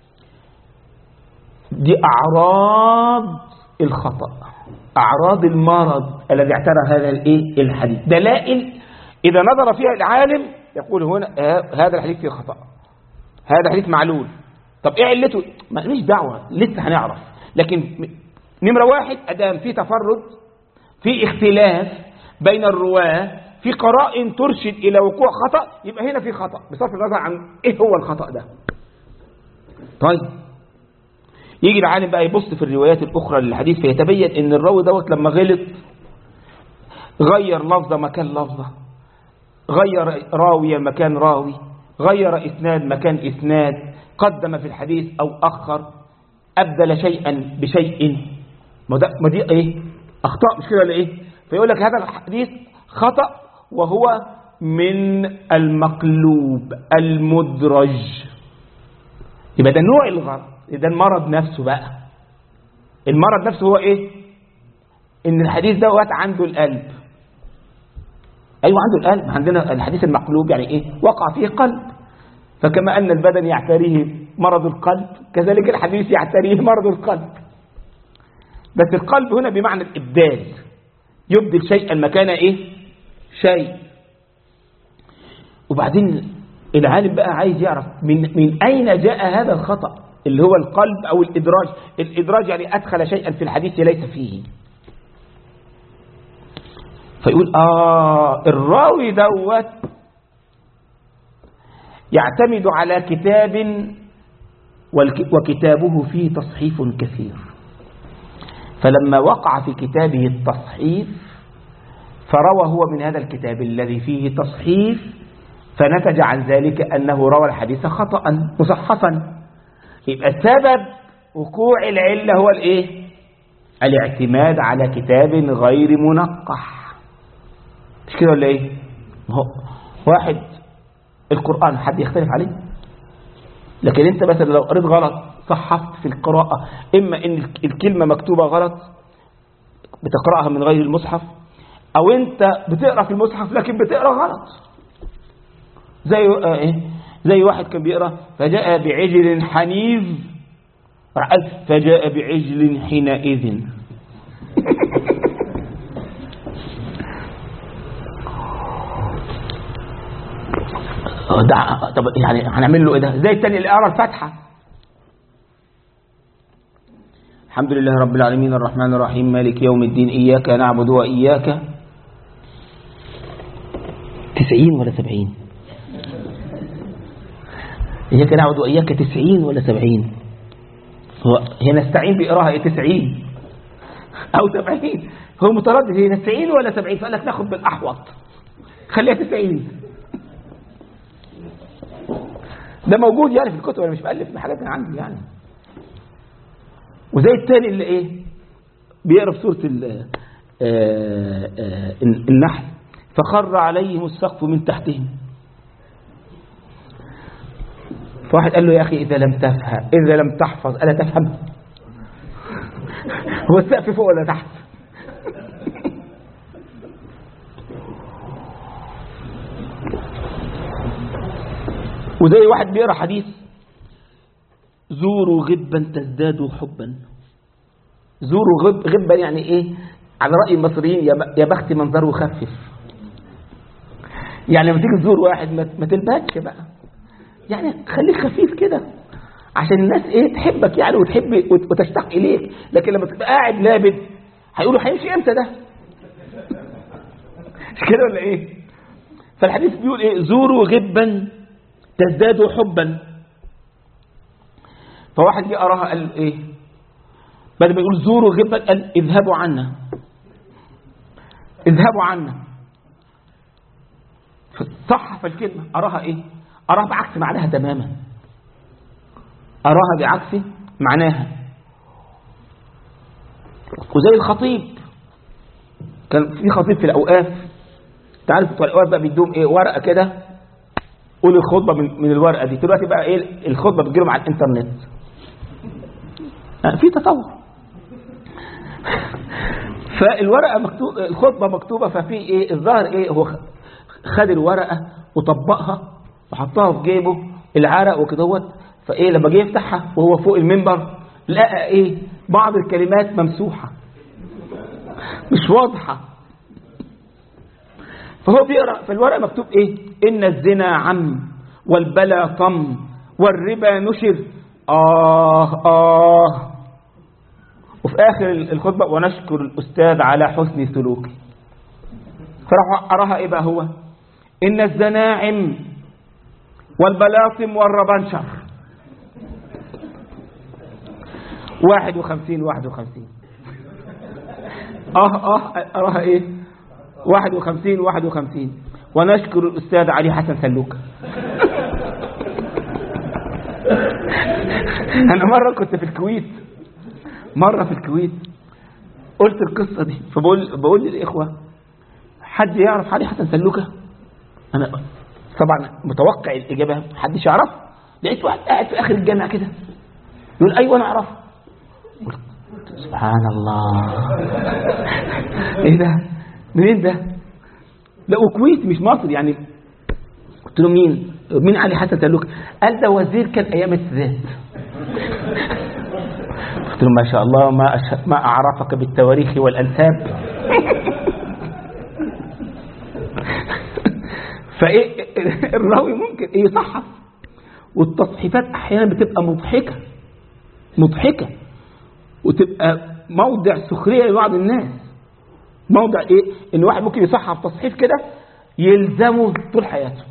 Speaker 1: دي أعراض الخطأ أعراض المرض الذي اعترى هذا الإيه الحديث دلائل إذا نظر فيها العالم يقول هنا آه، هذا الحديث فيه خطأ هذا حديث معلول طب إيه علته ما ليش دعوة لسه هنعرف لكن م- نمرة واحد أدام في تفرد في اختلاف بين الرواة في قرائن ترشد إلى وقوع خطأ يبقى هنا في خطأ بصرف النظر عن إيه هو الخطأ ده طيب يجي العالم بقى يبص في الروايات الأخرى للحديث فيتبين إن الراوي دوت لما غلط غير لفظة مكان لفظة غير راوية مكان راوي غير إسناد مكان إسناد قدم في الحديث أو أخر أبدل شيئا بشيء ما ده ما دي إيه أخطاء مش كده ولا إيه فيقول لك هذا الحديث خطأ وهو من المقلوب المدرج يبقى ده نوع الغلط ده المرض نفسه بقى المرض نفسه هو ايه ان الحديث دوت عنده القلب ايوه عنده القلب عندنا الحديث المقلوب يعني ايه وقع فيه قلب فكما ان البدن يعتريه مرض القلب كذلك الحديث يعتريه مرض القلب بس القلب هنا بمعنى الابدال يبدل شيئا مكان ايه شيء وبعدين العالم بقى عايز يعرف من من اين جاء هذا الخطأ اللي هو القلب او الادراج الادراج يعني ادخل شيئا في الحديث ليس فيه فيقول اه الراوي دوت يعتمد على كتاب والك- وكتابه فيه تصحيف كثير فلما وقع في كتابه التصحيف فروى هو من هذا الكتاب الذي فيه تصحيف فنتج عن ذلك أنه روى الحديث خطأ مصحفا يبقى سبب وقوع العلة هو الايه الاعتماد على كتاب غير منقح مش كده ولا ايه هو واحد القرآن حد يختلف عليه لكن انت مثلا لو قريت غلط صحفت في القراءة اما ان الكلمة مكتوبة غلط بتقرأها من غير المصحف او انت بتقرأ في المصحف لكن بتقرأ غلط زي آه ايه زي واحد كان بيقرأ فجاء بعجل حنيذ راح قال فجاء بعجل حينئذ ده طب يعني هنعمل له ايه ده زي التاني اللي قرا الفاتحه الحمد لله رب العالمين الرحمن الرحيم مالك يوم الدين إياك نعبد وإياك تسعين ولا سبعين إياك نعبد وإياك تسعين ولا سبعين هو هنا نستعين بإقراها إيه تسعين أو سبعين هو متردد هي تسعين ولا سبعين فقال لك ناخد بالأحوط خليها تسعين ده موجود يعني في الكتب انا مش بألف من حاجات من عندي يعني وزي التاني اللي ايه بيقرا في سوره ال- آه، آه، النحل فخر عليهم السقف من تحتهم فواحد قال له يا اخي اذا لم تفهم اذا لم تحفظ الا تفهم هو السقف فوق ولا تحت وزي واحد بيقرا حديث زوروا غبا تزدادوا حبا زوروا غب غبا يعني ايه على رأي المصريين يا ب- يا بخت منظره خفف يعني لما تيجي تزور واحد ما ما تلبسش بقى يعني خليك خفيف كده عشان الناس ايه تحبك يعني وتحب وت- وتشتاق اليك لكن لما تبقى قاعد لابد هيقولوا هيمشي امتى ده مش كده ولا ايه فالحديث بيقول ايه زوروا غبا تزدادوا حبا فواحد جه قراها قال ايه بدل ما يقول زوروا غبا قال اذهبوا عنا اذهبوا عنا صحف الكلمة أراها إيه أراها بعكس معناها تماما أراها بعكس معناها وزي الخطيب كان في خطيب في الأوقاف تعرف بتوع الأوقاف بقى بيدوم إيه ورقة كده قول الخطبة من, من الورقة دي دلوقتي بقى إيه الخطبة بتجيلهم على الإنترنت في تطور فالورقة مكتوب الخطبة مكتوبة ففي إيه الظاهر إيه هو خد الورقة وطبقها وحطها في جيبه العرق وكدهوت فايه لما جه يفتحها وهو فوق المنبر لقى ايه بعض الكلمات ممسوحه مش واضحه فهو بيقرا في الورقه مكتوب ايه ان الزنا عم والبلا طم والربا نشر اه اه وفي اخر الخطبه ونشكر الاستاذ على حسن سلوكه فراح قراها ايه بقى هو ان الزناعم والبلاطم والربنشر واحد وخمسين واحد وخمسين اه اه اراها ايه واحد وخمسين واحد وخمسين ونشكر الأستاذ علي حسن سلوك أنا مرة كنت في الكويت مرة في الكويت قلت القصة دي فبقول بقول للإخوة حد يعرف علي حسن سلوكة أنا طبعا متوقع الإجابة محدش يعرف لقيت واحد قاعد في آخر الجامع كده يقول أيوة أنا أعرف قلت سبحان الله إيه ده منين ده لا وكويت مش مصر يعني قلت له مين مين علي حسن سلوك قال ده وزير كان أيام السادات قلت له ما شاء الله ما أش... ما أعرفك بالتواريخ والأنساب فايه الراوي ممكن ايه يصحف والتصحيفات احيانا بتبقى مضحكه مضحكه وتبقى موضع سخريه لبعض الناس موضع ايه ان واحد ممكن يصحف تصحيف كده يلزمه طول حياته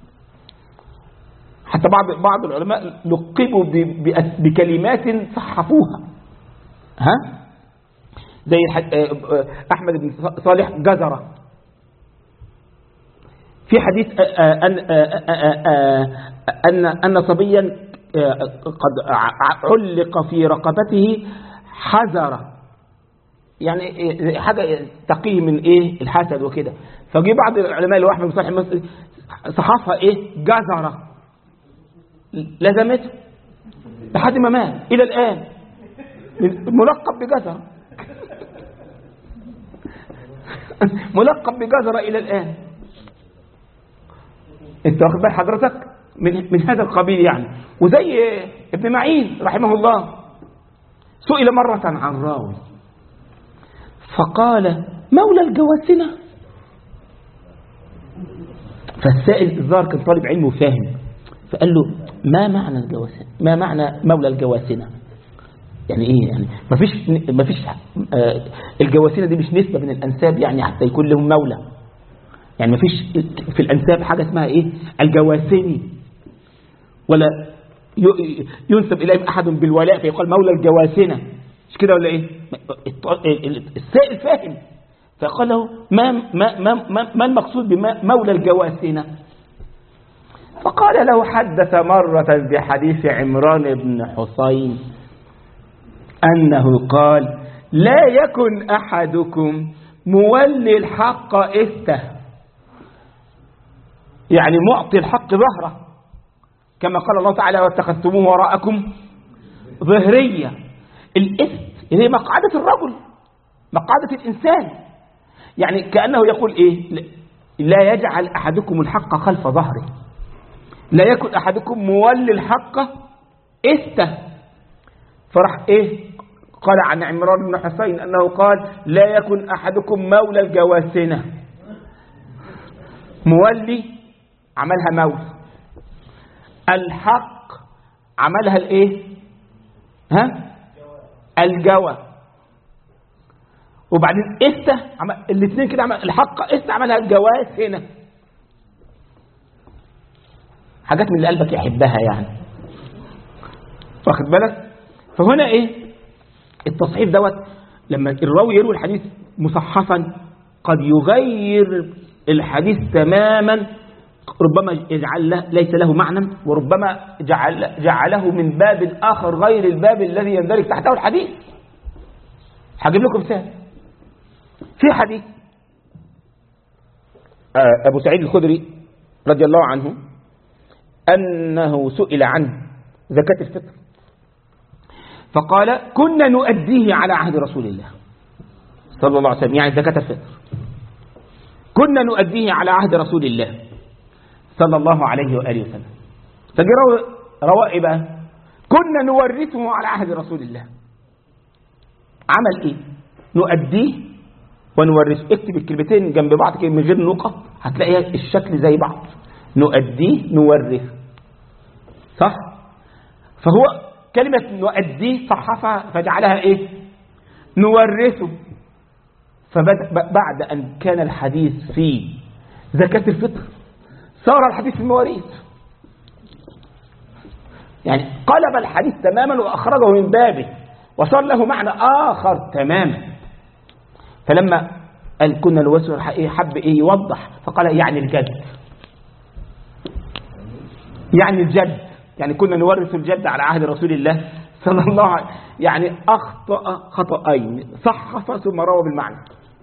Speaker 1: حتى بعض بعض العلماء لقبوا بكلمات صحفوها ها زي احمد بن صالح جزره في حديث أن أن أن صبيا قد علق في رقبته حذر يعني حاجة تقيه من إيه الحسد وكده فجي بعض العلماء اللي هو أحمد بن صالح المصري صحفها إيه جزرة لزمته لحد ما مات إلى الآن ملقب بجزرة ملقب بجزرة إلى الآن انت واخد بال حضرتك من, من هذا القبيل يعني وزي ابن معين رحمه الله سئل مرة عن راوي فقال مولى الجواسنة فالسائل الظاهر كان طالب علم وفاهم فقال له ما معنى الجواسنة ما معنى مولى الجواسنة يعني ايه يعني ما فيش ما فيش آه الجواسنة دي مش نسبة من الأنساب يعني حتى يكون لهم مولى يعني ما فيش في الأنساب حاجة اسمها إيه الجواسني ولا ينسب إليهم أحد بالولاء فيقال مولى الجواسنة مش كده ولا إيه السائل فاهم فقال له ما, ما, ما, ما, ما المقصود بمولى الجواسنة فقال له حدث مرة بحديث عمران بن حسين أنه قال لا يكن أحدكم مولي الحق إسته يعني معطي الحق ظهره كما قال الله تعالى واتخذتموه وراءكم ظهرية الإثم هي مقعدة الرجل مقعدة الإنسان يعني كأنه يقول إيه لا يجعل أحدكم الحق خلف ظهره لا يكن أحدكم مولي الحق استه فرح إيه قال عن عمران بن حسين أنه قال لا يكن أحدكم مولى الجواسنة مولي عملها موت الحق عملها الايه ها الجوى وبعدين استه عمل الاثنين كده عمل الحق استه عملها الجواز هنا حاجات من اللي قلبك يحبها يعني واخد بالك فهنا ايه التصحيف دوت لما الراوي يروي الحديث مصحفا قد يغير الحديث تماما ربما يجعل له ليس له معنى وربما جعل جعله من باب آخر غير الباب الذي يندرج تحته الحديث هجيب لكم مثال في حديث آه، أبو سعيد الخدري رضي الله عنه أنه سئل عن زكاة الفطر فقال كنا نؤديه على عهد رسول الله صلى الله عليه وسلم يعني زكاة الفطر كنا نؤديه على عهد رسول الله صلى الله عليه وآله وسلم فجي روى روى إيه بقى كنا نورثه على عهد رسول الله عمل إيه نؤديه ونورثه اكتب الكلمتين جنب بعض كده من غير نقط هتلاقي الشكل زي بعض نؤديه نورث صح فهو كلمة نؤديه صحفها فجعلها ايه نورثه فبعد أن كان الحديث في زكاة الفطر صار الحديث في المواريث يعني قلب الحديث تماما وأخرجه من بابه وصار له معنى آخر تماما فلما قال كنا نوسع حب إيه يوضح فقال يعني الجد يعني الجد يعني كنا نورث الجد على عهد رسول الله صلى الله عليه وسلم يعني أخطأ خطأين صحف ثم روى بالمعنى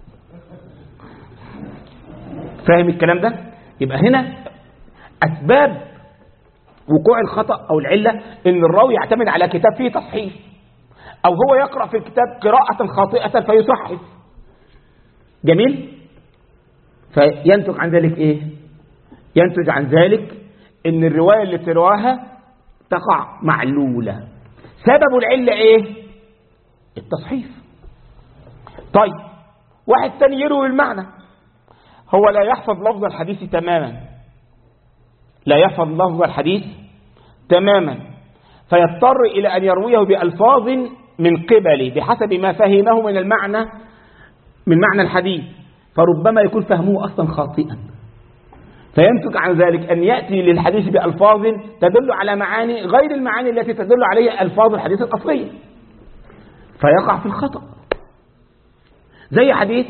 Speaker 1: فاهم الكلام ده يبقى هنا أسباب وقوع الخطأ أو العلة إن الراوي يعتمد على كتاب فيه تصحيح أو هو يقرأ في الكتاب قراءة خاطئة فيصحف جميل فينتج عن ذلك إيه ينتج عن ذلك إن الرواية اللي ترواها تقع معلولة سبب العلة إيه التصحيف طيب واحد ثاني يروي المعنى هو لا يحفظ لفظ الحديث تماما لا يحفظ لفظ الحديث تماما فيضطر إلى أن يرويه بألفاظ من قبله بحسب ما فهمه من المعنى من معنى الحديث فربما يكون فهمه أصلا خاطئا فينتج عن ذلك أن يأتي للحديث بألفاظ تدل على معاني غير المعاني التي تدل عليها ألفاظ الحديث الأصلية فيقع في الخطأ زي حديث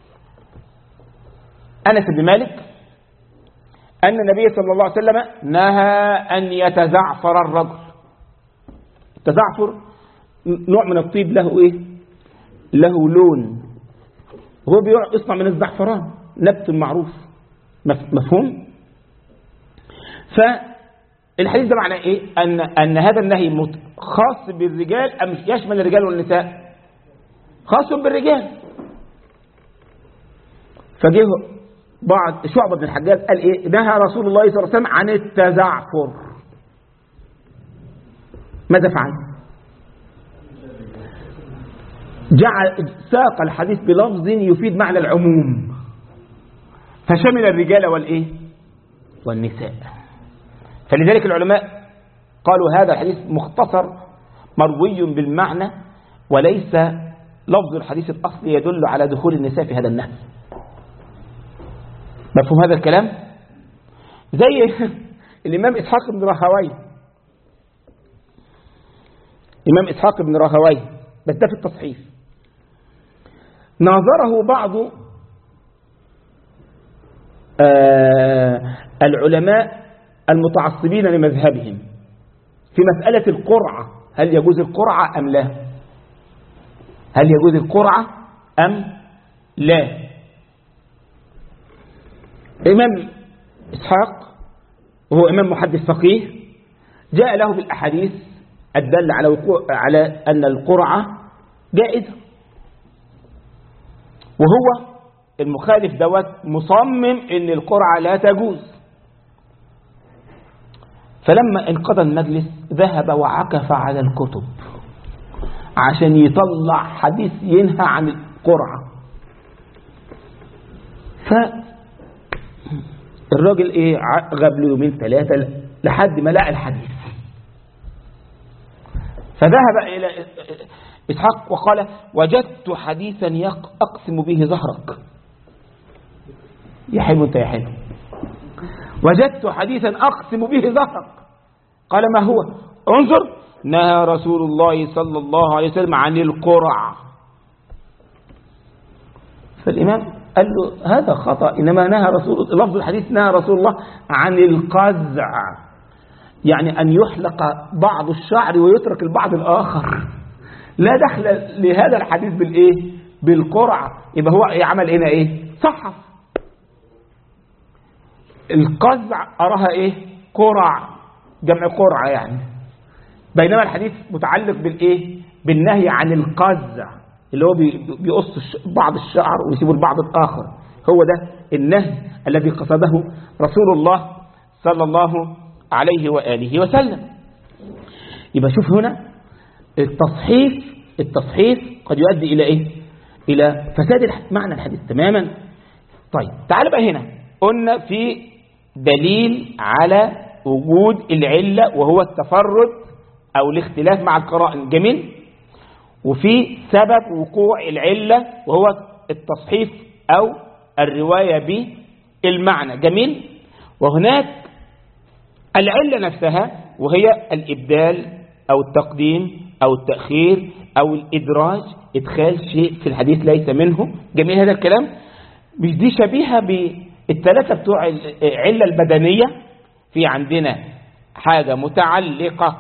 Speaker 1: أنس بن مالك أن النبي صلى الله عليه وسلم نهى أن يتزعفر الرجل التزعفر نوع من الطيب له إيه له لون هو يصنع من الزعفران نبت معروف مفهوم فالحديث ده معناه إيه أن, أن هذا النهي خاص بالرجال أم يشمل الرجال والنساء خاص بالرجال فجه بعض شعبة بن الحجاج قال ايه نهى رسول الله صلى الله عليه وسلم عن التزعفر ماذا فعل جعل ساق الحديث بلفظ يفيد معنى العموم فشمل الرجال والايه والنساء فلذلك العلماء قالوا هذا الحديث مختصر مروي بالمعنى وليس لفظ الحديث الأصلي يدل على دخول النساء في هذا النهي مفهوم هذا الكلام زي الإمام إسحاق بن راهوي إمام إسحاق بن راهوي بس ده في التصحيف ناظره بعض آه العلماء المتعصبين لمذهبهم في مسألة القرعة هل يجوز القرعة أم لا هل يجوز القرعة أم لا الإمام إسحاق وهو إمام محدث فقيه جاء له بالأحاديث الدل على وقوع على أن القرعة جائزة وهو المخالف دوت مصمم أن القرعة لا تجوز فلما انقضى المجلس ذهب وعكف على الكتب عشان يطلع حديث ينهى عن القرعة ف الراجل ايه غاب له يومين ثلاثة لحد ما لقى الحديث فذهب إلى إسحاق وقال وجدت حديثا أقسم به ظهرك يا حلو انت يا حلو وجدت حديثا أقسم به ظهرك قال ما هو انظر نهى رسول الله صلى الله عليه وسلم عن القرع فالإمام قال له هذا خطأ إنما نهى رسول لفظ الحديث نهى رسول الله عن القزع يعني أن يحلق بعض الشعر ويترك البعض الآخر لا دخل لهذا الحديث بالايه بالقرعة يبقى هو يعمل هنا ايه صحف القزع أراها ايه قرع جمع قرعة يعني بينما الحديث متعلق بالايه بالنهي عن القزع اللي هو بي- بيقص الش- بعض الشعر ويسيبه البعض الآخر هو ده النهي الذي قصده رسول الله صلى الله عليه وآله وسلم يبقى شوف هنا التصحيف التصحيف قد يؤدي إلى إيه إلى فساد الح- معنى الحديث تماما طيب تعال بقى هنا قلنا في دليل على وجود العلة وهو التفرد أو الاختلاف مع القرائن جميل وفي سبب وقوع العلة وهو التصحيف أو الرواية بالمعنى جميل وهناك العلة نفسها وهي الإبدال أو التقديم أو التأخير أو الإدراج إدخال شيء في الحديث ليس منه جميل هذا الكلام مش دي شبيهة بالثلاثة بتوع العلة البدنية في عندنا حاجة متعلقة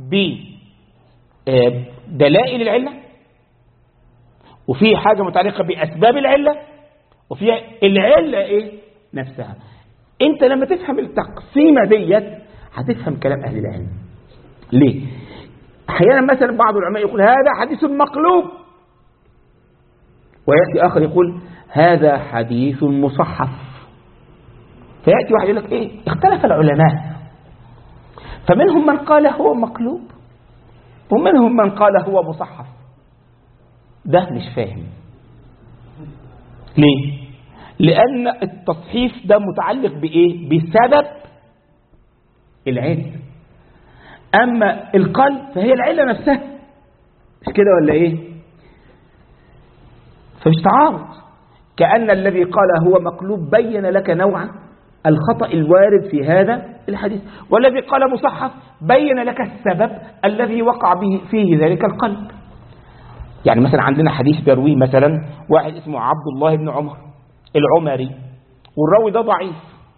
Speaker 1: بدلائل العلة وفي حاجة متعلقة بأسباب العلة وفي العلة إيه نفسها انت لما تفهم التقسيمة ديت هتفهم كلام أهل العلم ليه أحيانا مثلا بعض العلماء يقول هذا حديث مقلوب ويأتي آخر يقول هذا حديث مصحف فيأتي واحد يقول لك إيه اختلف العلماء فمنهم من قال هو مقلوب ومنهم من قال هو مصحف ده مش فاهم ليه لأن التصحيف ده متعلق بإيه بسبب العلم أما القلب فهي العلة نفسها مش كده ولا إيه فمش تعارض كأن الذي قال هو مقلوب بين لك نوعا الخطأ الوارد في هذا الحديث والذي قال مصحف بين لك السبب الذي وقع به فيه ذلك القلب يعني مثلا عندنا حديث بيرويه مثلا واحد اسمه عبد الله بن عمر العمري والراوي ده ضعيف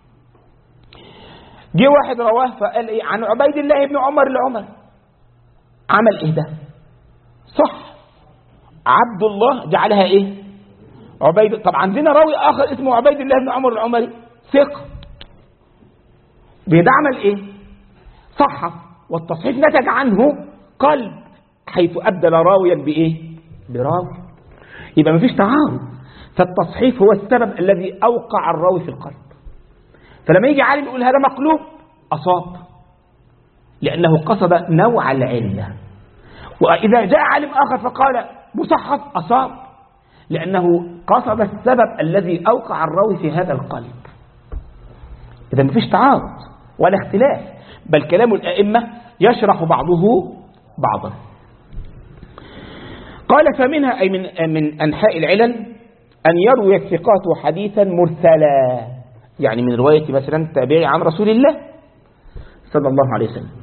Speaker 1: جه واحد رواه فقال ايه عن عبيد الله بن عمر العمري عمل ايه ده صح عبد الله جعلها ايه عبيد طب عندنا راوي اخر اسمه عبيد الله بن عمر العمري ثقه ده عمل ايه صحف والتصحيف نتج عنه قلب حيث ابدل راويا بايه براوي يبقى مفيش تعارض فالتصحيف هو السبب الذي اوقع الراوي في القلب فلما يجي عالم يقول هذا مقلوب اصاب لانه قصد نوع العله واذا جاء عالم اخر فقال مصحف اصاب لانه قصد السبب الذي اوقع الراوي في هذا القلب اذا مفيش تعارض ولا اختلاف بل كلام الائمه يشرح بعضه بعضا قال فمنها أي من, من أنحاء العلل أن يروي الثقات حديثا مرسلا يعني من رواية مثلا تابعي عن رسول الله صلى الله عليه وسلم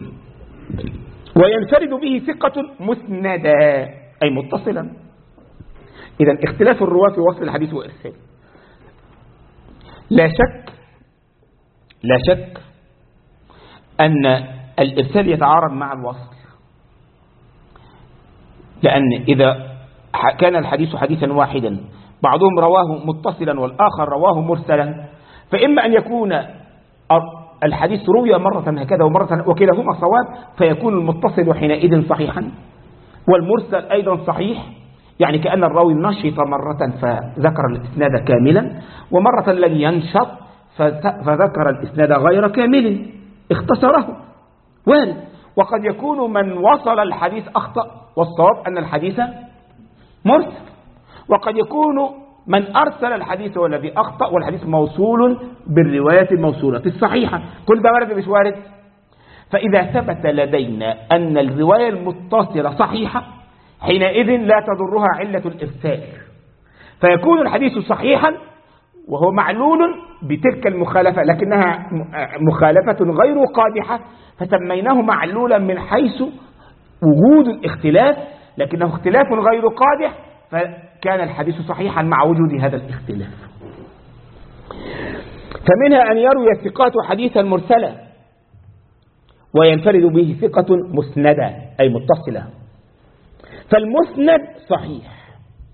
Speaker 1: وينفرد به ثقة مسندا أي متصلا إذا اختلاف الرواة في وصل الحديث وإرساله لا شك لا شك أن الإرسال يتعارض مع الوصل لأن إذا كان الحديث حديثا واحدا بعضهم رواه متصلا والآخر رواه مرسلا فإما أن يكون الحديث روي مرة هكذا ومرة وكلاهما صواب فيكون المتصل حينئذ صحيحا والمرسل أيضا صحيح يعني كأن الراوي نشط مرة فذكر الإسناد كاملا ومرة لم ينشط فذكر الإسناد غير كامل اختصره وارد وقد يكون من وصل الحديث أخطأ والصواب أن الحديث مرسل وقد يكون من أرسل الحديث هو الذي أخطأ والحديث موصول بالرواية الموصولة الصحيحة كل ده وارد مش وارد فإذا ثبت لدينا أن الرواية المتصلة صحيحة حينئذ لا تضرها علة الإرسال فيكون الحديث صحيحا وهو معلول بتلك المخالفة لكنها مخالفة غير قادحة فسميناه معلولا من حيث وجود الاختلاف لكنه اختلاف غير قادح فكان الحديث صحيحا مع وجود هذا الاختلاف فمنها أن يروي الثقات حديثا مرسلا وينفرد به ثقة مسندة أي متصلة فالمسند صحيح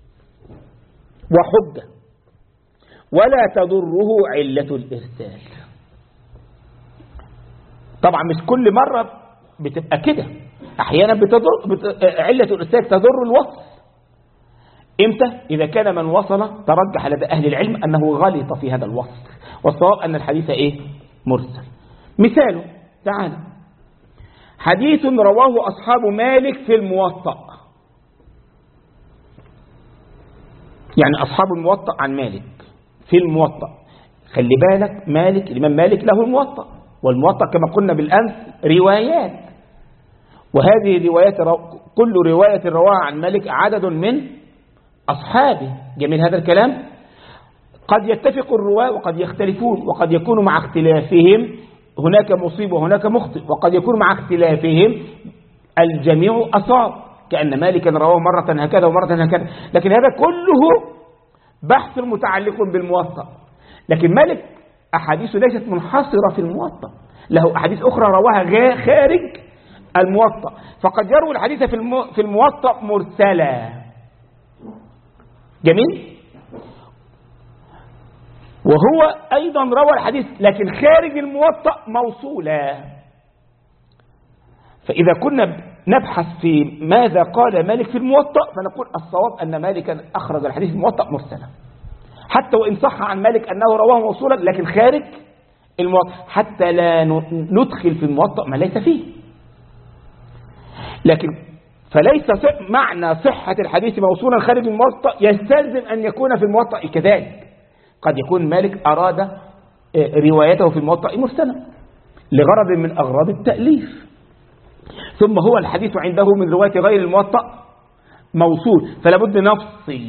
Speaker 1: وحجة ولا تضره علة الإرسال طبعا مش كل مرة بتبقى كده أحيانا بتضر بت... علة الإرسال تضر الوصف إمتى؟ إذا كان من وصل ترجح لدى أهل العلم أنه غلط في هذا الوصف والصواب أن الحديث إيه؟ مرسل مثاله تعالى حديث رواه أصحاب مالك في الموطأ يعني أصحاب الموطأ عن مالك في الموطأ خلي بالك مالك الإمام مالك له الموطأ والموطأ كما قلنا بالأمس روايات وهذه الروايات كل رواية رواها عن مالك عدد من أصحابه جميل هذا الكلام قد يتفق الرواة وقد يختلفون وقد يكون مع اختلافهم هناك مصيب وهناك مخطئ وقد يكون مع اختلافهم الجميع أصاب كأن مالكا رواه مرة هكذا ومرة هكذا لكن هذا كله بحث متعلق بالموطأ لكن مالك أحاديثه ليست منحصرة في الموطأ له أحاديث أخرى رواها خارج الموطأ فقد يروي الحديث في الموطأ مرسلا جميل وهو أيضا روى الحديث لكن خارج الموطأ موصولا فإذا كنا نبحث في ماذا قال مالك في الموطأ فنقول الصواب أن مالكا أخرج الحديث في الموطأ مرسلا حتى وإن صح عن مالك أنه رواه موصولا لكن خارج الموطأ حتى لا ندخل في الموطأ ما ليس فيه لكن فليس معنى صحة الحديث موصولا خارج الموطأ يستلزم أن يكون في الموطأ كذلك قد يكون مالك أراد روايته في الموطأ مرسلا لغرض من أغراض التأليف ثم هو الحديث عنده من رواية غير الموطأ موصول فلا بد نفصل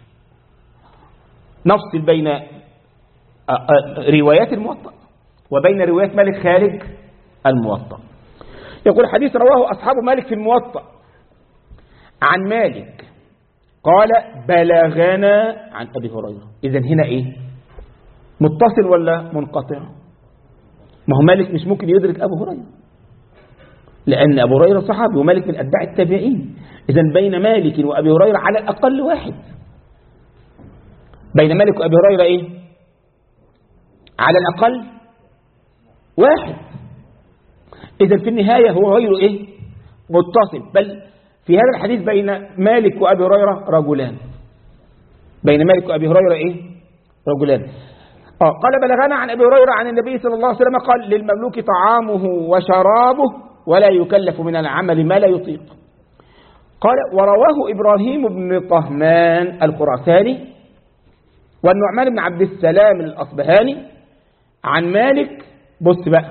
Speaker 1: نفصل بين روايات الموطأ وبين روايات مالك خارج الموطأ يقول الحديث رواه أصحاب مالك في الموطأ عن مالك قال بلغنا عن أبي هريرة إذن هنا إيه متصل ولا منقطع ما هو مالك مش ممكن يدرك أبو هريرة لأن أبو هريرة صحابي ومالك من أتباع التابعين إذن بين مالك وأبي هريرة على الأقل واحد بين مالك وأبي هريرة إيه على الأقل واحد إذن في النهاية هو غير إيه متصل بل في هذا الحديث بين مالك وأبي هريرة رجلان بين مالك وأبي هريرة إيه رجلان آه قال بلغنا عن أبي هريرة عن النبي صلى الله عليه وسلم قال للمملوك طعامه وشرابه ولا يكلف من العمل ما لا يطيق قال ورواه إبراهيم بن طهمان الخراساني والنعمان بن عبد السلام الأصبهاني عن مالك بص بقى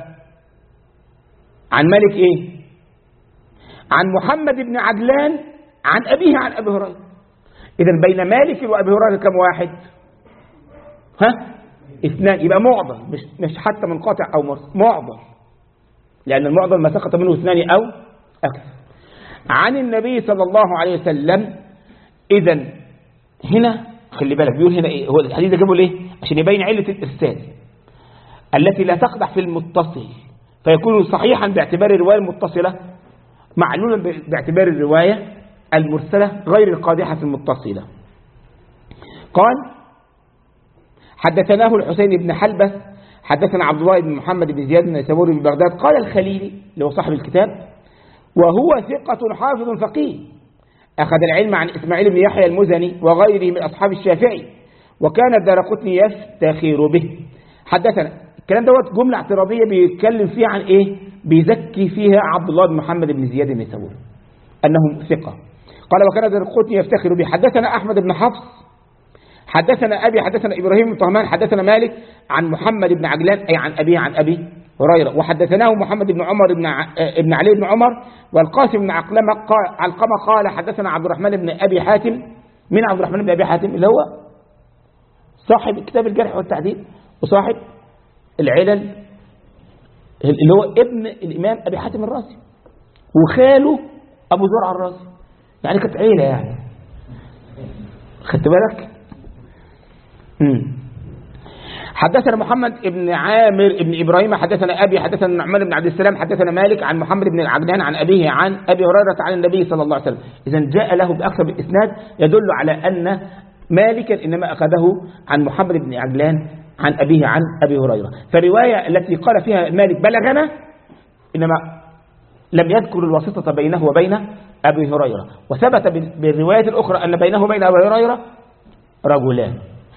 Speaker 1: عن مالك إيه عن محمد بن عجلان عن أبيه عن أبي هريرة إذا بين مالك وأبي هريرة كم واحد ها اثنان يبقى معضل مش, مش حتى منقطع أو مرسل معضل لأن المعضل ما سقط منه اثنان أو أكثر عن النبي صلى الله عليه وسلم إذا هنا خلي بالك بيقول هنا إيه هو الحديث ده جابه ليه عشان يبين علة الإرسال التي لا تقدح في المتصل فيكون صحيحا باعتبار الرواية المتصلة معلولا باعتبار الرواية المرسلة غير القادحة المتصلة قال حدثناه الحسين بن حلبة حدثنا عبد الله بن محمد بن زياد بن يسابور بن بغداد قال الخليلي اللي هو صاحب الكتاب وهو ثقة حافظ فقيه أخذ العلم عن إسماعيل بن يحيى المزني وغيره من أصحاب الشافعي وكان الدارقطني يفتخر به حدثنا الكلام دوت جملة اعتراضية بيتكلم فيها عن إيه بيزكي فيها عبد الله بن محمد بن زياد بن يسابور أنه ثقة قال وكان الدارقطني يفتخر به حدثنا أحمد بن حفص حدثنا أبي حدثنا إبراهيم بن طهمان حدثنا مالك عن محمد بن عجلان أي عن أبيه عن أبي هريرة وحدثناه محمد بن عمر بن, ع... بن علي بن عمر والقاسم بن عقلمة قال... علقمة قال حدثنا عبد الرحمن بن أبي حاتم من عبد الرحمن بن أبي حاتم اللي هو صاحب كتاب الجرح والتعديل وصاحب العلل اللي هو ابن الإمام أبي حاتم الرازي وخاله أبو زرع الرازي يعني كانت عيلة يعني خدت بالك مم. حدثنا محمد بن عامر بن إبراهيم حدثنا أبي حدثنا نعمان بن عبد السلام حدثنا مالك عن محمد بن العجلان عن أبيه عن أبي هريرة عن النبي صلى الله عليه وسلم إذا جاء له بأكثر من إسناد يدل على أن مالكا إنما أخذه عن محمد بن عجلان عن أبيه عن أبي هريرة فالرواية التي قال فيها مالك بلغنا إنما لم يذكر الواسطة بينه وبين أبي هريرة وثبت بالرواية الأخرى أن بينه وبين أبي هريرة رجلان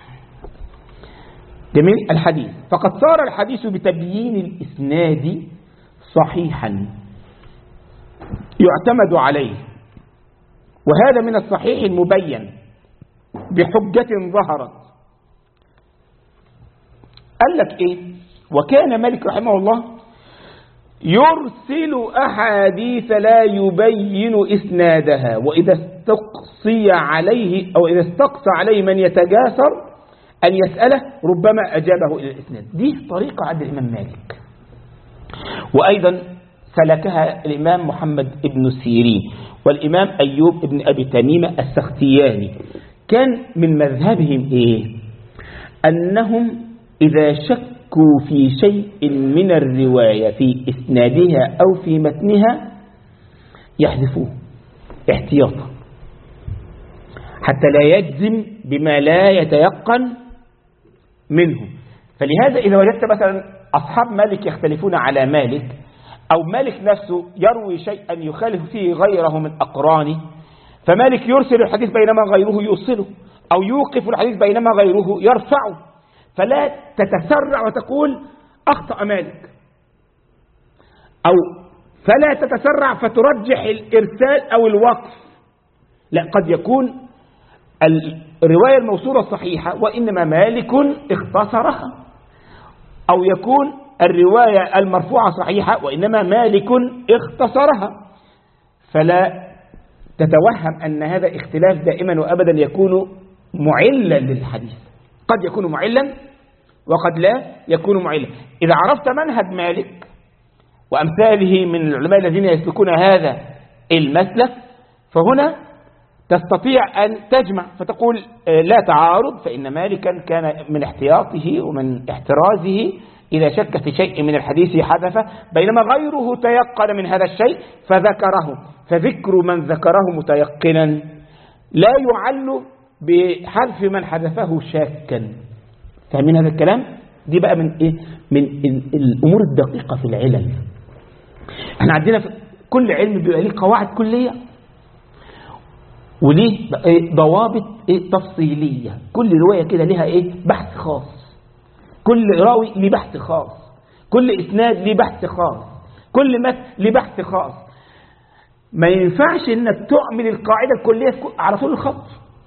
Speaker 1: جميل الحديث فقد صار الحديث بتبيين الإسناد صحيحا يعتمد عليه وهذا من الصحيح المبين بحجة ظهرت قال لك ايه وكان مالك رحمه الله يرسل أحاديث لا يبين إسنادها وإذا استقصي عليه أو إذا استقصى عليه من يتجاسر أن يسأله ربما أجابه إلى الإسناد دي طريقة عند الإمام مالك وأيضا سلكها الإمام محمد بن سيرين والإمام أيوب بن أبي تميمة السختياني كان من مذهبهم إيه أنهم إذا شكوا في شيء من الرواية في إسنادها أو في متنها يحذفوه احتياطا حتى لا يجزم بما لا يتيقن منه فلهذا إذا وجدت مثلا أصحاب مالك يختلفون على مالك أو مالك نفسه يروي شيئا يخالف فيه غيره من أقرانه فمالك يرسل الحديث بينما غيره يوصله أو يوقف الحديث بينما غيره يرفعه فلا تتسرع وتقول أخطأ مالك أو فلا تتسرع فترجح الإرسال أو الوقف لا قد يكون الرواية الموصولة صحيحة وإنما مالك اختصرها أو يكون الرواية المرفوعة صحيحة وإنما مالك اختصرها فلا تتوهم أن هذا اختلاف دائما وأبدا يكون معلا للحديث قد يكون معلا وقد لا يكون معلا إذا عرفت منهج مالك وأمثاله من العلماء الذين يسلكون هذا المسلك فهنا تستطيع أن تجمع فتقول لا تعارض فإن مالكا كان من احتياطه ومن احترازه إذا شك في شيء من الحديث حذف بينما غيره تيقن من هذا الشيء فذكره فذكر من ذكره متيقنا لا يعل بحذف من حذفه شاكا فاهمين هذا الكلام دي بقى من إيه من الأمور الدقيقة في العلل احنا عندنا في كل علم بيبقى ليه قواعد كلية وليه ضوابط إيه تفصيلية كل رواية كده لها ايه بحث خاص كل راوي ليه بحث خاص كل اسناد ليه بحث خاص كل متن ليه بحث خاص ما ينفعش انك تعمل القاعدة الكلية على طول الخط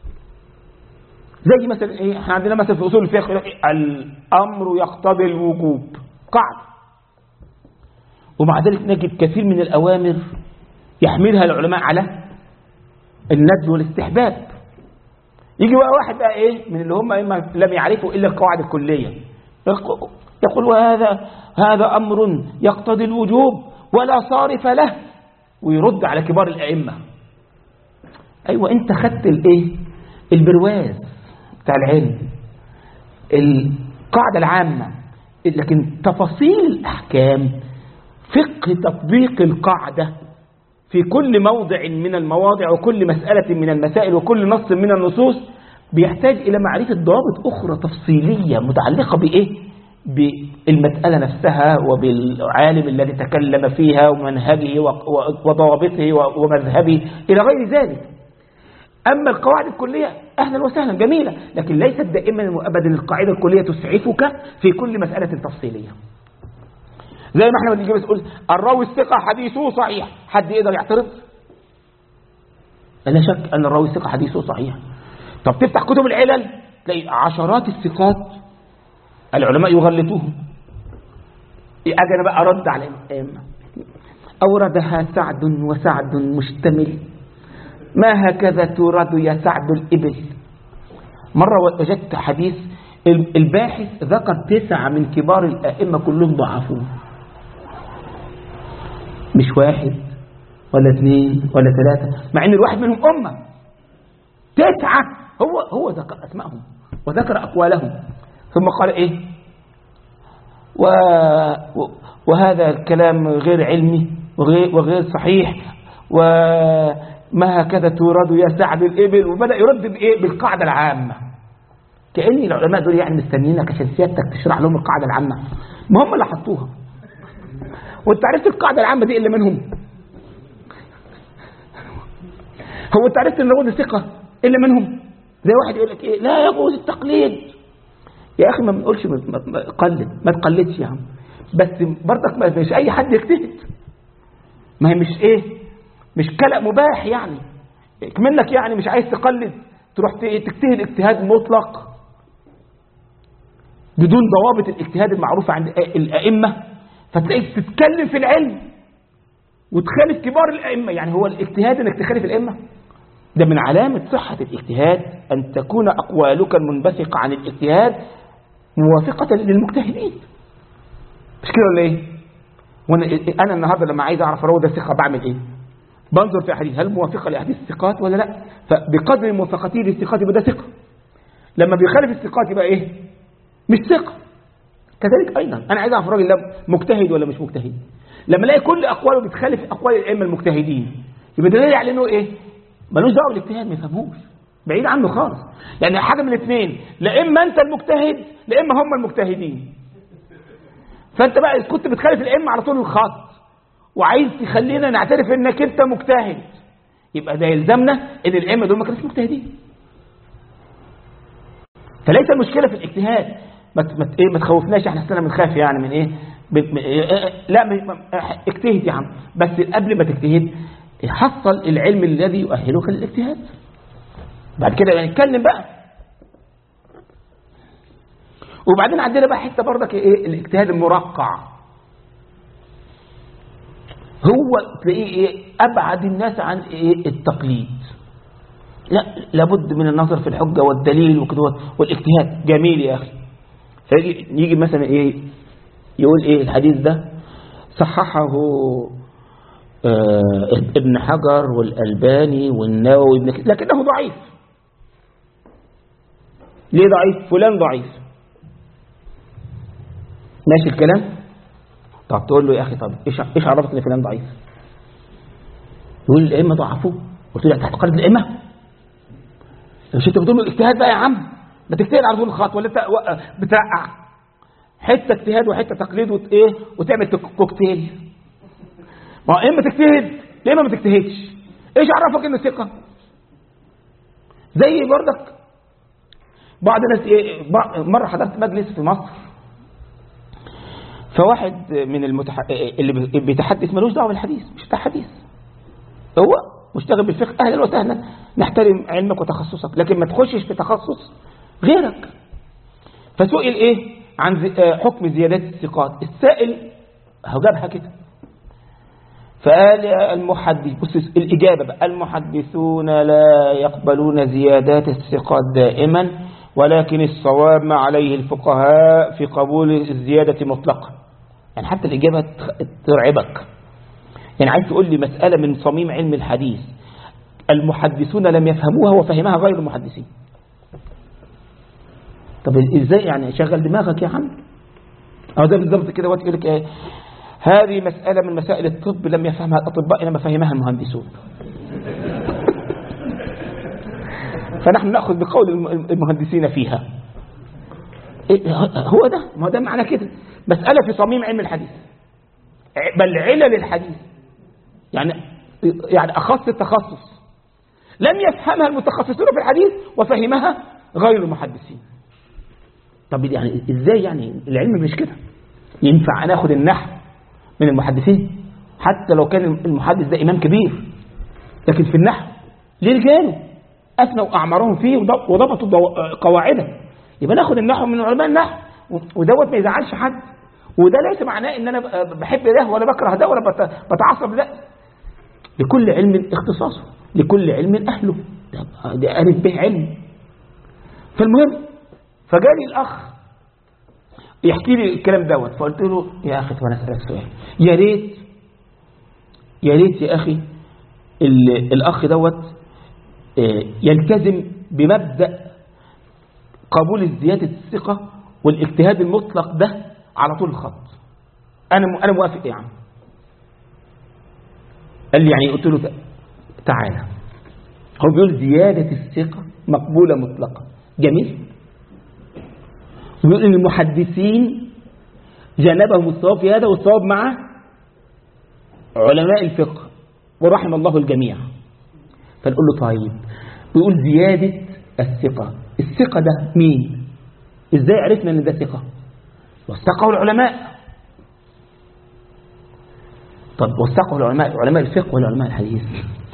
Speaker 1: زي مثلا ايه احنا عندنا مثلا في اصول الفقه الامر يقتضي الوجوب قاعدة ومع ذلك نجد كثير من الاوامر يحملها العلماء على الندب والاستحباب يجي بقى واحد بقى ايه من اللي هم إما لم يعرفوا الا القواعد الكليه يقول وهذا هذا امر يقتضي الوجوب ولا صارف له ويرد على كبار الائمه ايوه انت خدت الايه البرواز بتاع العلم القاعده العامه لكن تفاصيل الاحكام فقه تطبيق القاعده في كل موضع من المواضع وكل مسألة من المسائل وكل نص من النصوص بيحتاج إلى معرفة ضوابط أخرى تفصيلية متعلقة بإيه؟ بالمسألة نفسها وبالعالم الذي تكلم فيها ومنهجه وضوابطه ومذهبه إلى غير ذلك أما القواعد الكلية أهلا وسهلا جميلة لكن ليست دائما وأبدا القاعدة الكلية تسعفك في كل مسألة تفصيلية زي ما احنا بنيجي بنقول الراوي الثقة حديثه صحيح حد يقدر يعترض لا شك أن الراوي الثقة حديثه صحيح طب تفتح كتب العلل تلاقي عشرات الثقات العلماء يغلطوهم أجي أنا بقى أرد على الأئمة أوردها سعد وسعد مشتمل ما هكذا تورد يا سعد الإبل مرة وجدت حديث الباحث ذكر تسعة من كبار الأئمة كلهم ضعفوه مش واحد ولا اثنين ولا ثلاثة مع ان الواحد منهم أمة تسعة هو هو ذكر أسمائهم وذكر أقوالهم ثم قال إيه و... وهذا الكلام غير علمي وغير, وغير صحيح وما هكذا تورد يا سعد الإبل وبدأ يرد بإيه بالقاعدة العامة كأن العلماء دول يعني مستنيينك عشان سيادتك تشرح لهم القاعدة العامة ما هم اللي حطوها وانت عرفت القاعدة العامة دي إلا منهم هو انت عرفت ان هو ثقة إلا منهم زي واحد يقول لك ايه لا يجوز التقليد يا اخي ما بنقولش قلد ما تقلدش يا عم بس برضك ما فيش اي حد يجتهد ما هي مش ايه مش كلأ مباح يعني منك يعني مش عايز تقلد تروح تجتهد اجتهاد مطلق بدون ضوابط الاجتهاد المعروفة عند الأئمة فتلاقيك تتكلم في العلم وتخالف كبار الأئمة يعني هو الاجتهاد انك تخالف الأئمة ده من علامة صحة الاجتهاد أن تكون أقوالك المنبثقة عن الاجتهاد موافقة للمجتهدين مش كده ولا ايه وانا انا النهارده لما عايز اعرف اروي ده ثقه بعمل ايه بنظر في احاديث هل موافقه لاحاديث الثقات ولا لا فبقدر موافقته للثقات يبقى ده ثقه لما بيخالف الثقات يبقى ايه مش ثقه كذلك ايضا انا عايز اعرف الراجل ده مجتهد ولا مش مجتهد لما الاقي كل اقواله بتخالف اقوال الائمه المجتهدين يبقى ده دليل على انه ايه ملوش دعوه بالاجتهاد ما يفهموش بعيد عنه خالص يعني حاجه من الاثنين لا اما انت المجتهد لا اما هم المجتهدين فانت بقى كنت بتخالف الائمه على طول الخط وعايز تخلينا نعترف انك انت مجتهد يبقى ده يلزمنا ان الائمه دول ما كانوش مجتهدين فليس المشكله في الاجتهاد ما ما ايه ما تخوفناش احنا اصلنا بنخاف يعني من ايه لا اجتهد يا عم بس قبل ما تجتهد حصل العلم الذي يؤهلك للاجتهاد بعد كده يعني نتكلم بقى وبعدين عندنا بقى حته برضك ايه الاجتهاد المرقع هو تلاقيه ايه ابعد الناس عن ايه التقليد لا لابد من النظر في الحجه والدليل وكده والاجتهاد جميل يا اخي فيجي يجي مثلا ايه يقول ايه الحديث ده صححه آه ابن حجر والألباني والنووي ابن لكنه ضعيف ليه ضعيف فلان ضعيف ماشي الكلام طب تقول له يا أخي طب إيش إيش عرفك إن فلان ضعيف يقول الأئمة ضعفوه قلت له أنت هتقلد الأئمة مش أنت بتقول له اجتهاد بقى يا عم ما تجتهد على طول الخط ولا أنت بترقع حتة اجتهاد وحتة تقليد وت ايه وتعمل كوكتيل ما هو اما تجتهد ليه ما تجتهدش ايش عرفك انه ثقة زي برضك بعض الناس ايه مرة حضرت مجلس في مصر فواحد من المتح... اللي بيتحدث ملوش دعوه بالحديث مش بتاع حديث هو مشتغل بالفقه اهلا وسهلا نحترم علمك وتخصصك لكن ما تخشش في تخصص غيرك فسئل ايه عن حكم زيادات الثقات السائل هو جابها كده فقال المحدث بص الإجابة بقى المحدثون لا يقبلون زيادات الثقات دائما ولكن الصواب ما عليه الفقهاء في قبول الزيادة مطلقا يعني حتى الإجابة ترعبك يعني عايز تقول لي مسألة من صميم علم الحديث المحدثون لم يفهموها وفهمها غير المحدثين طب ازاي يعني شغل دماغك يا عم او ده بالظبط كده وقت يقول لك ايه هذه مسألة من مسائل الطب لم يفهمها الأطباء إنما فهمها المهندسون فنحن نأخذ بقول المهندسين فيها إيه هو ده ما ده معنى كده مسألة في صميم علم الحديث بل علل الحديث يعني يعني أخص التخصص لم يفهمها المتخصصون في الحديث وفهمها غير المحدثين طب يعني ازاي يعني العلم مش كده ينفع ناخد النحو من المحدثين حتى لو كان المحدث ده إمام كبير لكن في النحو ليه رجاله أثنوا أعمارهم فيه وضبطوا قواعده يبقى ناخد النحو من علماء النحو ودوت ما يزعلش حد وده ليس معناه ان انا بحب ده ولا بكره ده ولا بتعصب ده لكل علم اختصاصه لكل علم اهله ده الف به علم فالمهم فجالي الاخ يحكي لي الكلام دوت فقلت له يا اخي وانا اسالك سؤال يا ريت يا ريت يا اخي الاخ دوت يلتزم بمبدا قبول زياده الثقه والاجتهاد المطلق ده على طول الخط انا م- انا موافق يا عم قال لي يعني قلت له ت- تعالى هو بيقول زيادة الثقة مقبولة مطلقة جميل ويقول ان المحدثين جانبهم الصواب في هذا والصواب مع علماء الفقه ورحم الله الجميع فنقول له طيب بيقول زيادة الثقة الثقة ده مين ازاي عرفنا ان ده ثقة وثقه العلماء طب وثقه العلماء علماء الفقه ولا علماء الحديث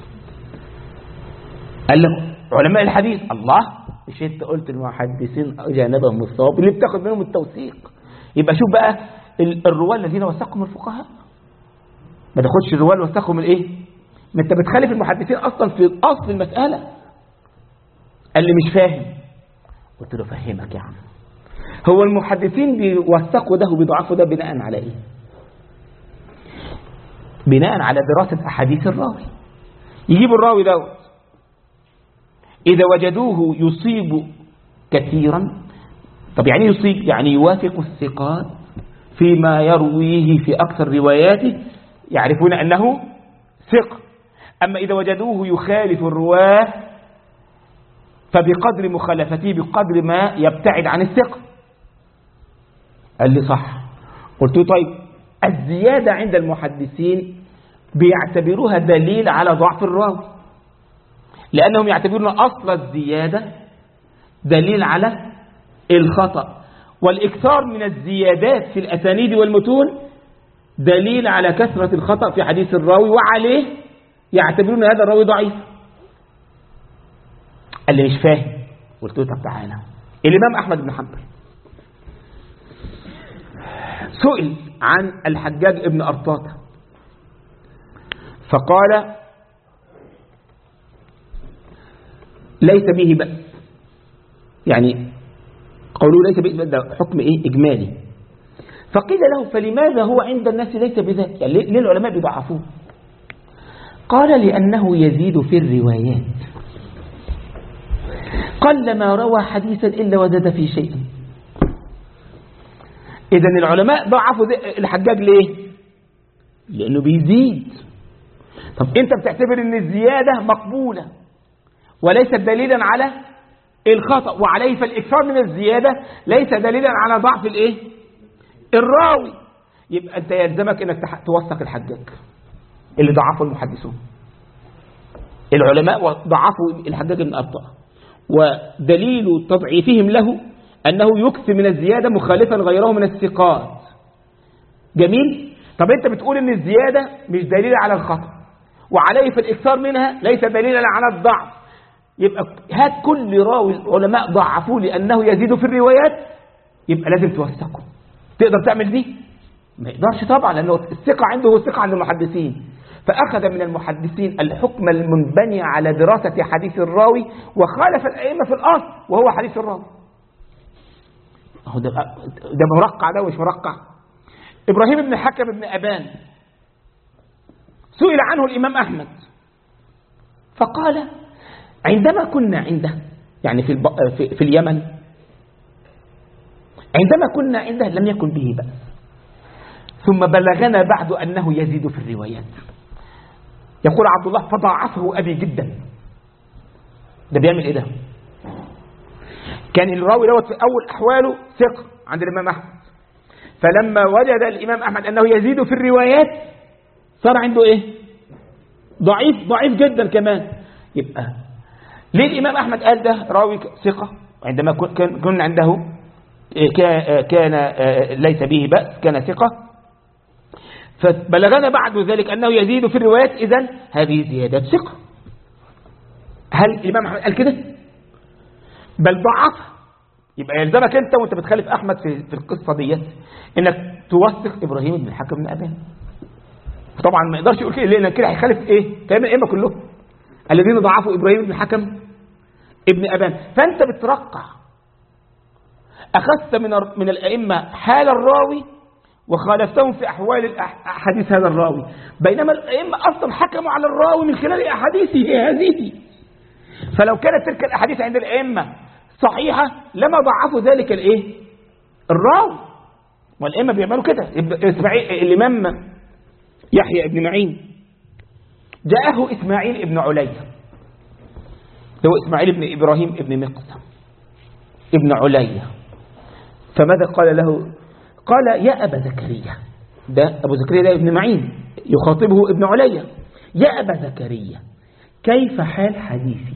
Speaker 1: قال لك علماء الحديث الله مش انت قلت المحدثين جانبهم الصواب اللي بتاخد منهم التوثيق يبقى شوف بقى ال- الرواه الذين وثقهم الفقهاء ما تاخدش الرواه اللي وثقهم الايه ما انت بتخالف المحدثين اصلا في اصل المساله قال لي مش فاهم قلت له فهمك يا عم هو المحدثين بيوثقوا ده وبيضعفوا ده بناء على ايه بناء على دراسة أحاديث الراوي يجيبوا الراوي دوت إذا وجدوه يصيب كثيرا طب يعني إيه يصيب يعني يوافق الثقات فيما يرويه في أكثر رواياته يعرفون أنه ثقة أما إذا وجدوه يخالف الرواه فبقدر مخالفته بقدر ما يبتعد عن الثقة قال لي صح قلت له طيب الزيادة عند المحدثين بيعتبروها دليل على ضعف الراوي لأنهم يعتبرون أصل الزيادة دليل على الخطأ والإكثار من الزيادات في الأسانيد والمتون دليل على كثرة الخطأ في حديث الراوي وعليه يعتبرون هذا الراوي ضعيف قال لي مش فاهم قلت له طب تعالى الإمام أحمد بن حنبل سئل عن الحجاج ابن أرطاطة فقال ليس به بأس يعني قولوا ليس به بأس ده حكم إيه إجمالي فقيل له فلماذا هو عند الناس ليس بذلك يعني ليه ليه العلماء بيضعفوه قال لأنه يزيد في الروايات قلما روى حديثا إلا وزاد في شيء إذا العلماء ضعفوا ذ- الحجاج ليه لأنه بيزيد طب أنت بتعتبر أن الزيادة مقبولة وليست دليلا على الخطأ وعليه فالإكثار من الزيادة ليس دليلا على ضعف الإيه الراوي يبقى أنت يلزمك أنك تح- توثق الحجاج اللي ضعفه المحدثون العلماء ضعفوا الحجاج بن أبطأ ودليل تضعيفهم له أنه يكثر من الزيادة مخالفا غيره من الثقات جميل طب أنت بتقول أن الزيادة مش دليل على الخطأ وعليه في الإكثار منها ليس دليلا على الضعف يبقى هات كل راوي العلماء ضعفوه لأنه يزيد في الروايات يبقى لازم توثقه تقدر تعمل دي ما يقدرش طبعا لأنه الثقة عنده هو الثقة عند المحدثين فأخذ من المحدثين الحكم المنبني على دراسة حديث الراوي وخالف الأئمة في الأصل وهو حديث الراوي أهو ده, ده مرقع ده مش مرقع إبراهيم بن حكم بن أبان سئل عنه الإمام أحمد فقال عندما كنا عنده يعني في, الب... في, في اليمن عندما كنا عنده لم يكن به بأس ثم بلغنا بعد أنه يزيد في الروايات يقول عبد الله فضاعفه أبي جدا ده بيعمل إيه ده كان الراوي دوت في أول أحواله ثقة عند الإمام أحمد فلما وجد الإمام أحمد أنه يزيد في الروايات صار عنده إيه ضعيف ضعيف جدا كمان يبقى ليه الإمام أحمد قال ده راوي ثقة عندما كن كن عنده كان ليس به بأس كان ثقة فبلغنا بعد ذلك أنه يزيد في الروايات إذن هذه زيادة ثقة هل الإمام أحمد قال كده بل ضعف يبقى يلزمك أنت وأنت بتخالف أحمد في, في القصة ديت إنك توثق إبراهيم بن الحكم بن أبان طبعا ما يقدرش يقول كده لأن كده هيخالف إيه كلام الأئمة كلهم الذين ضعفوا إبراهيم بن الحكم ابن أبان فأنت بترقع أخذت من من الأئمة حال الراوي وخالفتهم في أحوال أحاديث هذا الراوي بينما الأئمة أصلا حكموا على الراوي من خلال أحاديثه هذه فلو كانت تلك الأحاديث عند الأئمة صحيحة لما ضعفوا ذلك الإيه؟ الراوي والأئمة بيعملوا كده إسماعيل الإمام يحيى ابن معين جاءه إسماعيل ابن علي هو إسماعيل ابن إبراهيم ابن مقسم ابن علي فماذا قال له قال يا أبا زكريا ده أبو زكريا ده ابن معين يخاطبه ابن علي يا أبا زكريا كيف حال حديثي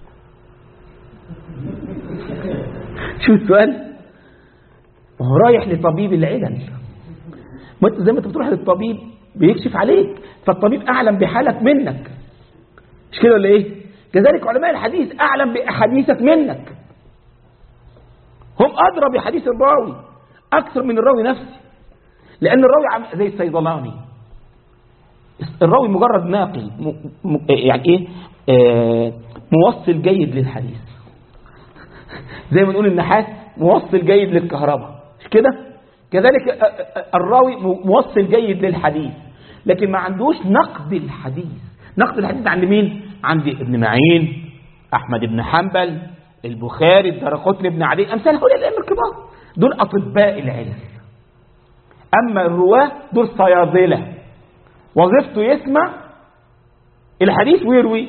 Speaker 1: شو السؤال هو رايح لطبيب العلل ما انت زي ما انت بتروح للطبيب بيكشف عليك فالطبيب أعلم بحالك منك مش كده ولا ايه كذلك علماء الحديث أعلم بأحاديثك منك هم أدرى بحديث الراوي أكثر من الراوي نفسه لأن الراوي عم زي الصيدلاني الراوي مجرد ناقل م... م... يعني إيه آه موصل جيد للحديث زي ما نقول النحاس موصل جيد للكهرباء مش كده كذلك الراوي موصل جيد للحديث لكن ما عندوش نقد الحديث نقد الحديث عند مين عند ابن معين أحمد بن حنبل البخاري الدرقطني بن عدي أمثال هؤلاء الأئمة الكبار دول أطباء العلم أما الرواة دول صيادلة وظيفته يسمع الحديث ويروي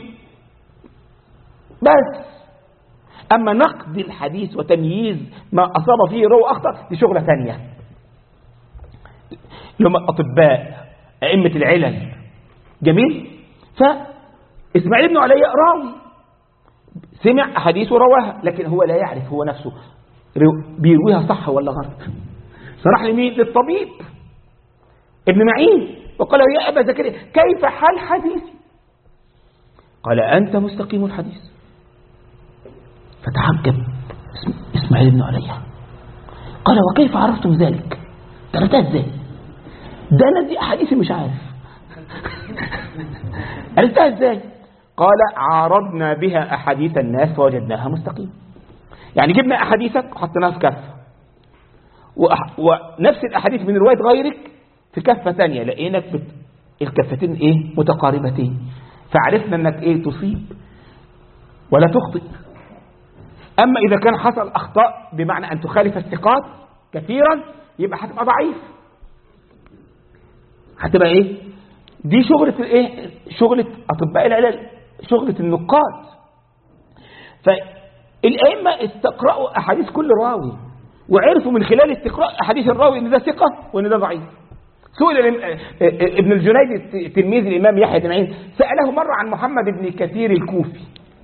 Speaker 1: بس أما نقد الحديث وتمييز ما أصاب فيه رو أخطأ دي شغلة ثانية اللي هم الأطباء أئمة العلل جميل فإسماعيل بن علي راوي سمع أحاديث ورواها لكن هو لا يعرف هو نفسه بيرويها صح ولا غلط صرح لمين للطبيب ابن معين وقال له يا أبا زكريا كيف حال حديثي قال أنت مستقيم الحديث فتعجب إسماعيل بن علي قال وكيف عرفتم ذلك درتها ازاي ده انا دي احاديثي مش عارف عرفتها ازاي قال عارضنا بها احاديث الناس فوجدناها مستقيمه يعني جبنا احاديثك وحطيناها في كفه وأح... ونفس الاحاديث من روايه غيرك في كفه ثانيه لقيناك بت... الكفتين ايه متقاربتين فعرفنا انك ايه تصيب ولا تخطئ اما اذا كان حصل اخطاء بمعنى ان تخالف الثقات كثيرا يبقى هتبقى ضعيف هتبقى ايه دي شغلة الايه شغلة اطباء العلل شغلة النقاد فالائمة استقرأوا احاديث كل راوي وعرفوا من خلال استقراء احاديث الراوي ان ده ثقة وان ده ضعيف سئل ابن الجنيد تلميذ الامام يحيى بن معين سأله مرة عن محمد بن كثير الكوفي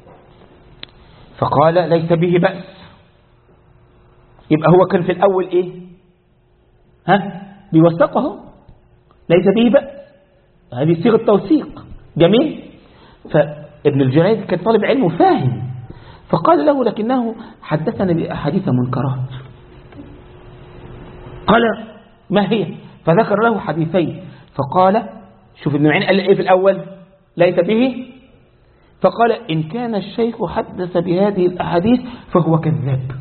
Speaker 1: فقال ليس به بأس يبقى هو كان في الاول ايه ها بيوثقه ليس به بأس هذه صيغة توثيق جميل فابن الجنيد كان طالب علم وفاهم فقال له لكنه حدثنا بأحاديث منكرات قال ما هي فذكر له حديثين فقال شوف ابن معين قال ايه في الأول ليس به فقال إن كان الشيخ حدث بهذه الأحاديث فهو كذاب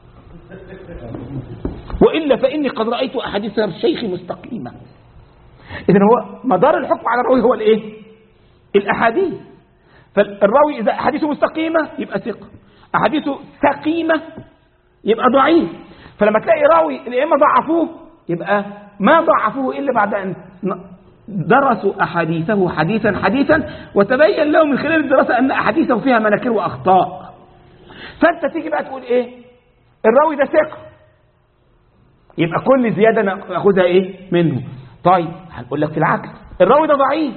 Speaker 1: وإلا فإني قد رأيت أحاديث الشيخ مستقيمة إذن هو مدار الحكم على الراوي هو الإيه؟ الأحاديث فالراوي إذا أحاديثه مستقيمة يبقى ثقة أحاديثه سقيمة يبقى ضعيف فلما تلاقي راوي الأئمة ضعفوه يبقى ما ضعفوه إلا بعد أن درسوا أحاديثه حديثا حديثا وتبين لهم من خلال الدراسة أن أحاديثه فيها مناكير وأخطاء فأنت تيجي بقى تقول إيه الراوي ده ثقة يبقى كل زيادة ناخدها إيه منه طيب هنقول لك في العكس الراوي ده ضعيف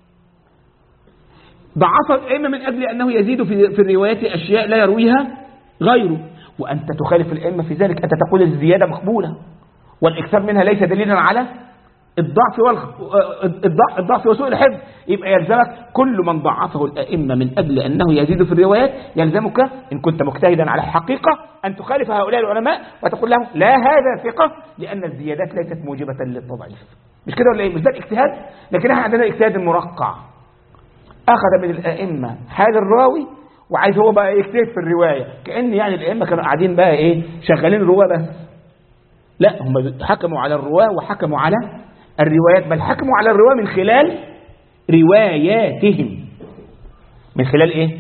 Speaker 1: ضعف الأئمة من أجل أنه يزيد في, في الروايات أشياء لا يرويها غيره وأنت تخالف الأئمة في ذلك أنت تقول الزيادة مقبولة والإكثار منها ليس دليلا على الضعف والضعف الضعف وسوء الحفظ يبقى يلزمك كل من ضعفه الأئمة من أجل أنه يزيد في الروايات يلزمك إن كنت مجتهدا على الحقيقة أن تخالف هؤلاء العلماء وتقول لهم لا هذا ثقة لأن الزيادات ليست موجبة للتضعيف مش كده ولا ايه مش ده الاجتهاد لكن احنا عندنا الاجتهاد المرقع اخذ من الائمه حال الراوي وعايز هو بقى يجتهد في الروايه كان يعني الائمه كانوا قاعدين بقى ايه شغالين رواه بس لا هم حكموا على الرواه وحكموا على الروايات بل حكموا على الرواه من خلال رواياتهم من خلال ايه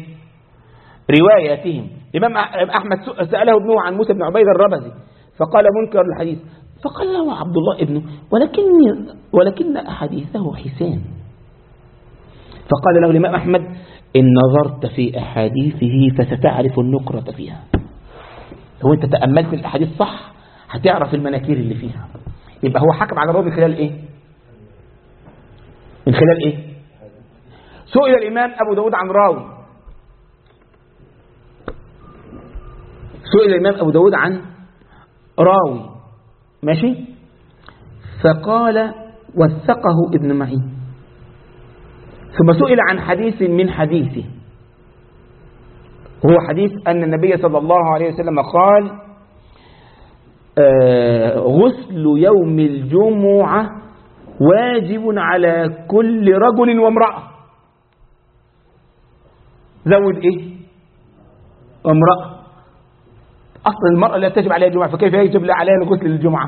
Speaker 1: رواياتهم الامام احمد ساله ابنه عن موسى بن عبيد الربزي فقال منكر الحديث فقال له عبد الله ابنه ولكني ولكن أحاديثه حسان فقال له الإمام أحمد إن نظرت في أحاديثه فستعرف النكرة فيها لو أنت تأملت الأحاديث صح هتعرف المناكير اللي فيها يبقى هو حكم على الراوي من خلال إيه من خلال إيه سئل الإمام أبو داود عن راوي سئل الإمام أبو داود عن راوي ماشي فقال وثقه ابن معين ثم سئل عن حديث من حديثه هو حديث أن النبي صلى الله عليه وسلم قال آه غسل يوم الجمعة واجب على كل رجل وامرأة زود ايه امرأة أصلا المرأة لا تجب عليها الجمعة فكيف يجب عليها الغسل للجمعة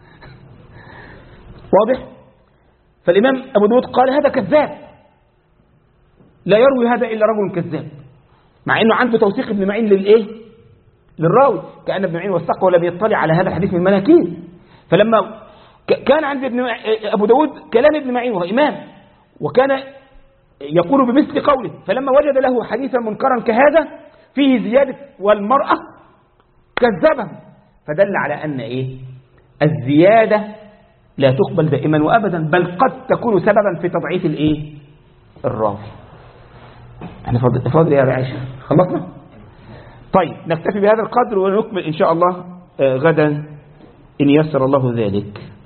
Speaker 1: واضح فالإمام أبو داود قال هذا كذاب لا يروي هذا إلا رجل كذاب مع أنه عنده توثيق ابن معين للإيه للراوي كأن ابن معين وثقه ولم يطلع على هذا الحديث من المناكير فلما كان عند ابن أبو داود كلام ابن معين وهو إمام وكان يقول بمثل قوله فلما وجد له حديثا منكرا كهذا فيه زيادة والمرأة كذبه فدل على أن إيه الزيادة لا تقبل دائما وأبدا بل قد تكون سببا في تضعيف الإيه الراوي احنا فاضل فاضل يا عائشة خلصنا طيب نكتفي بهذا القدر ونكمل إن شاء الله غدا إن يسر الله ذلك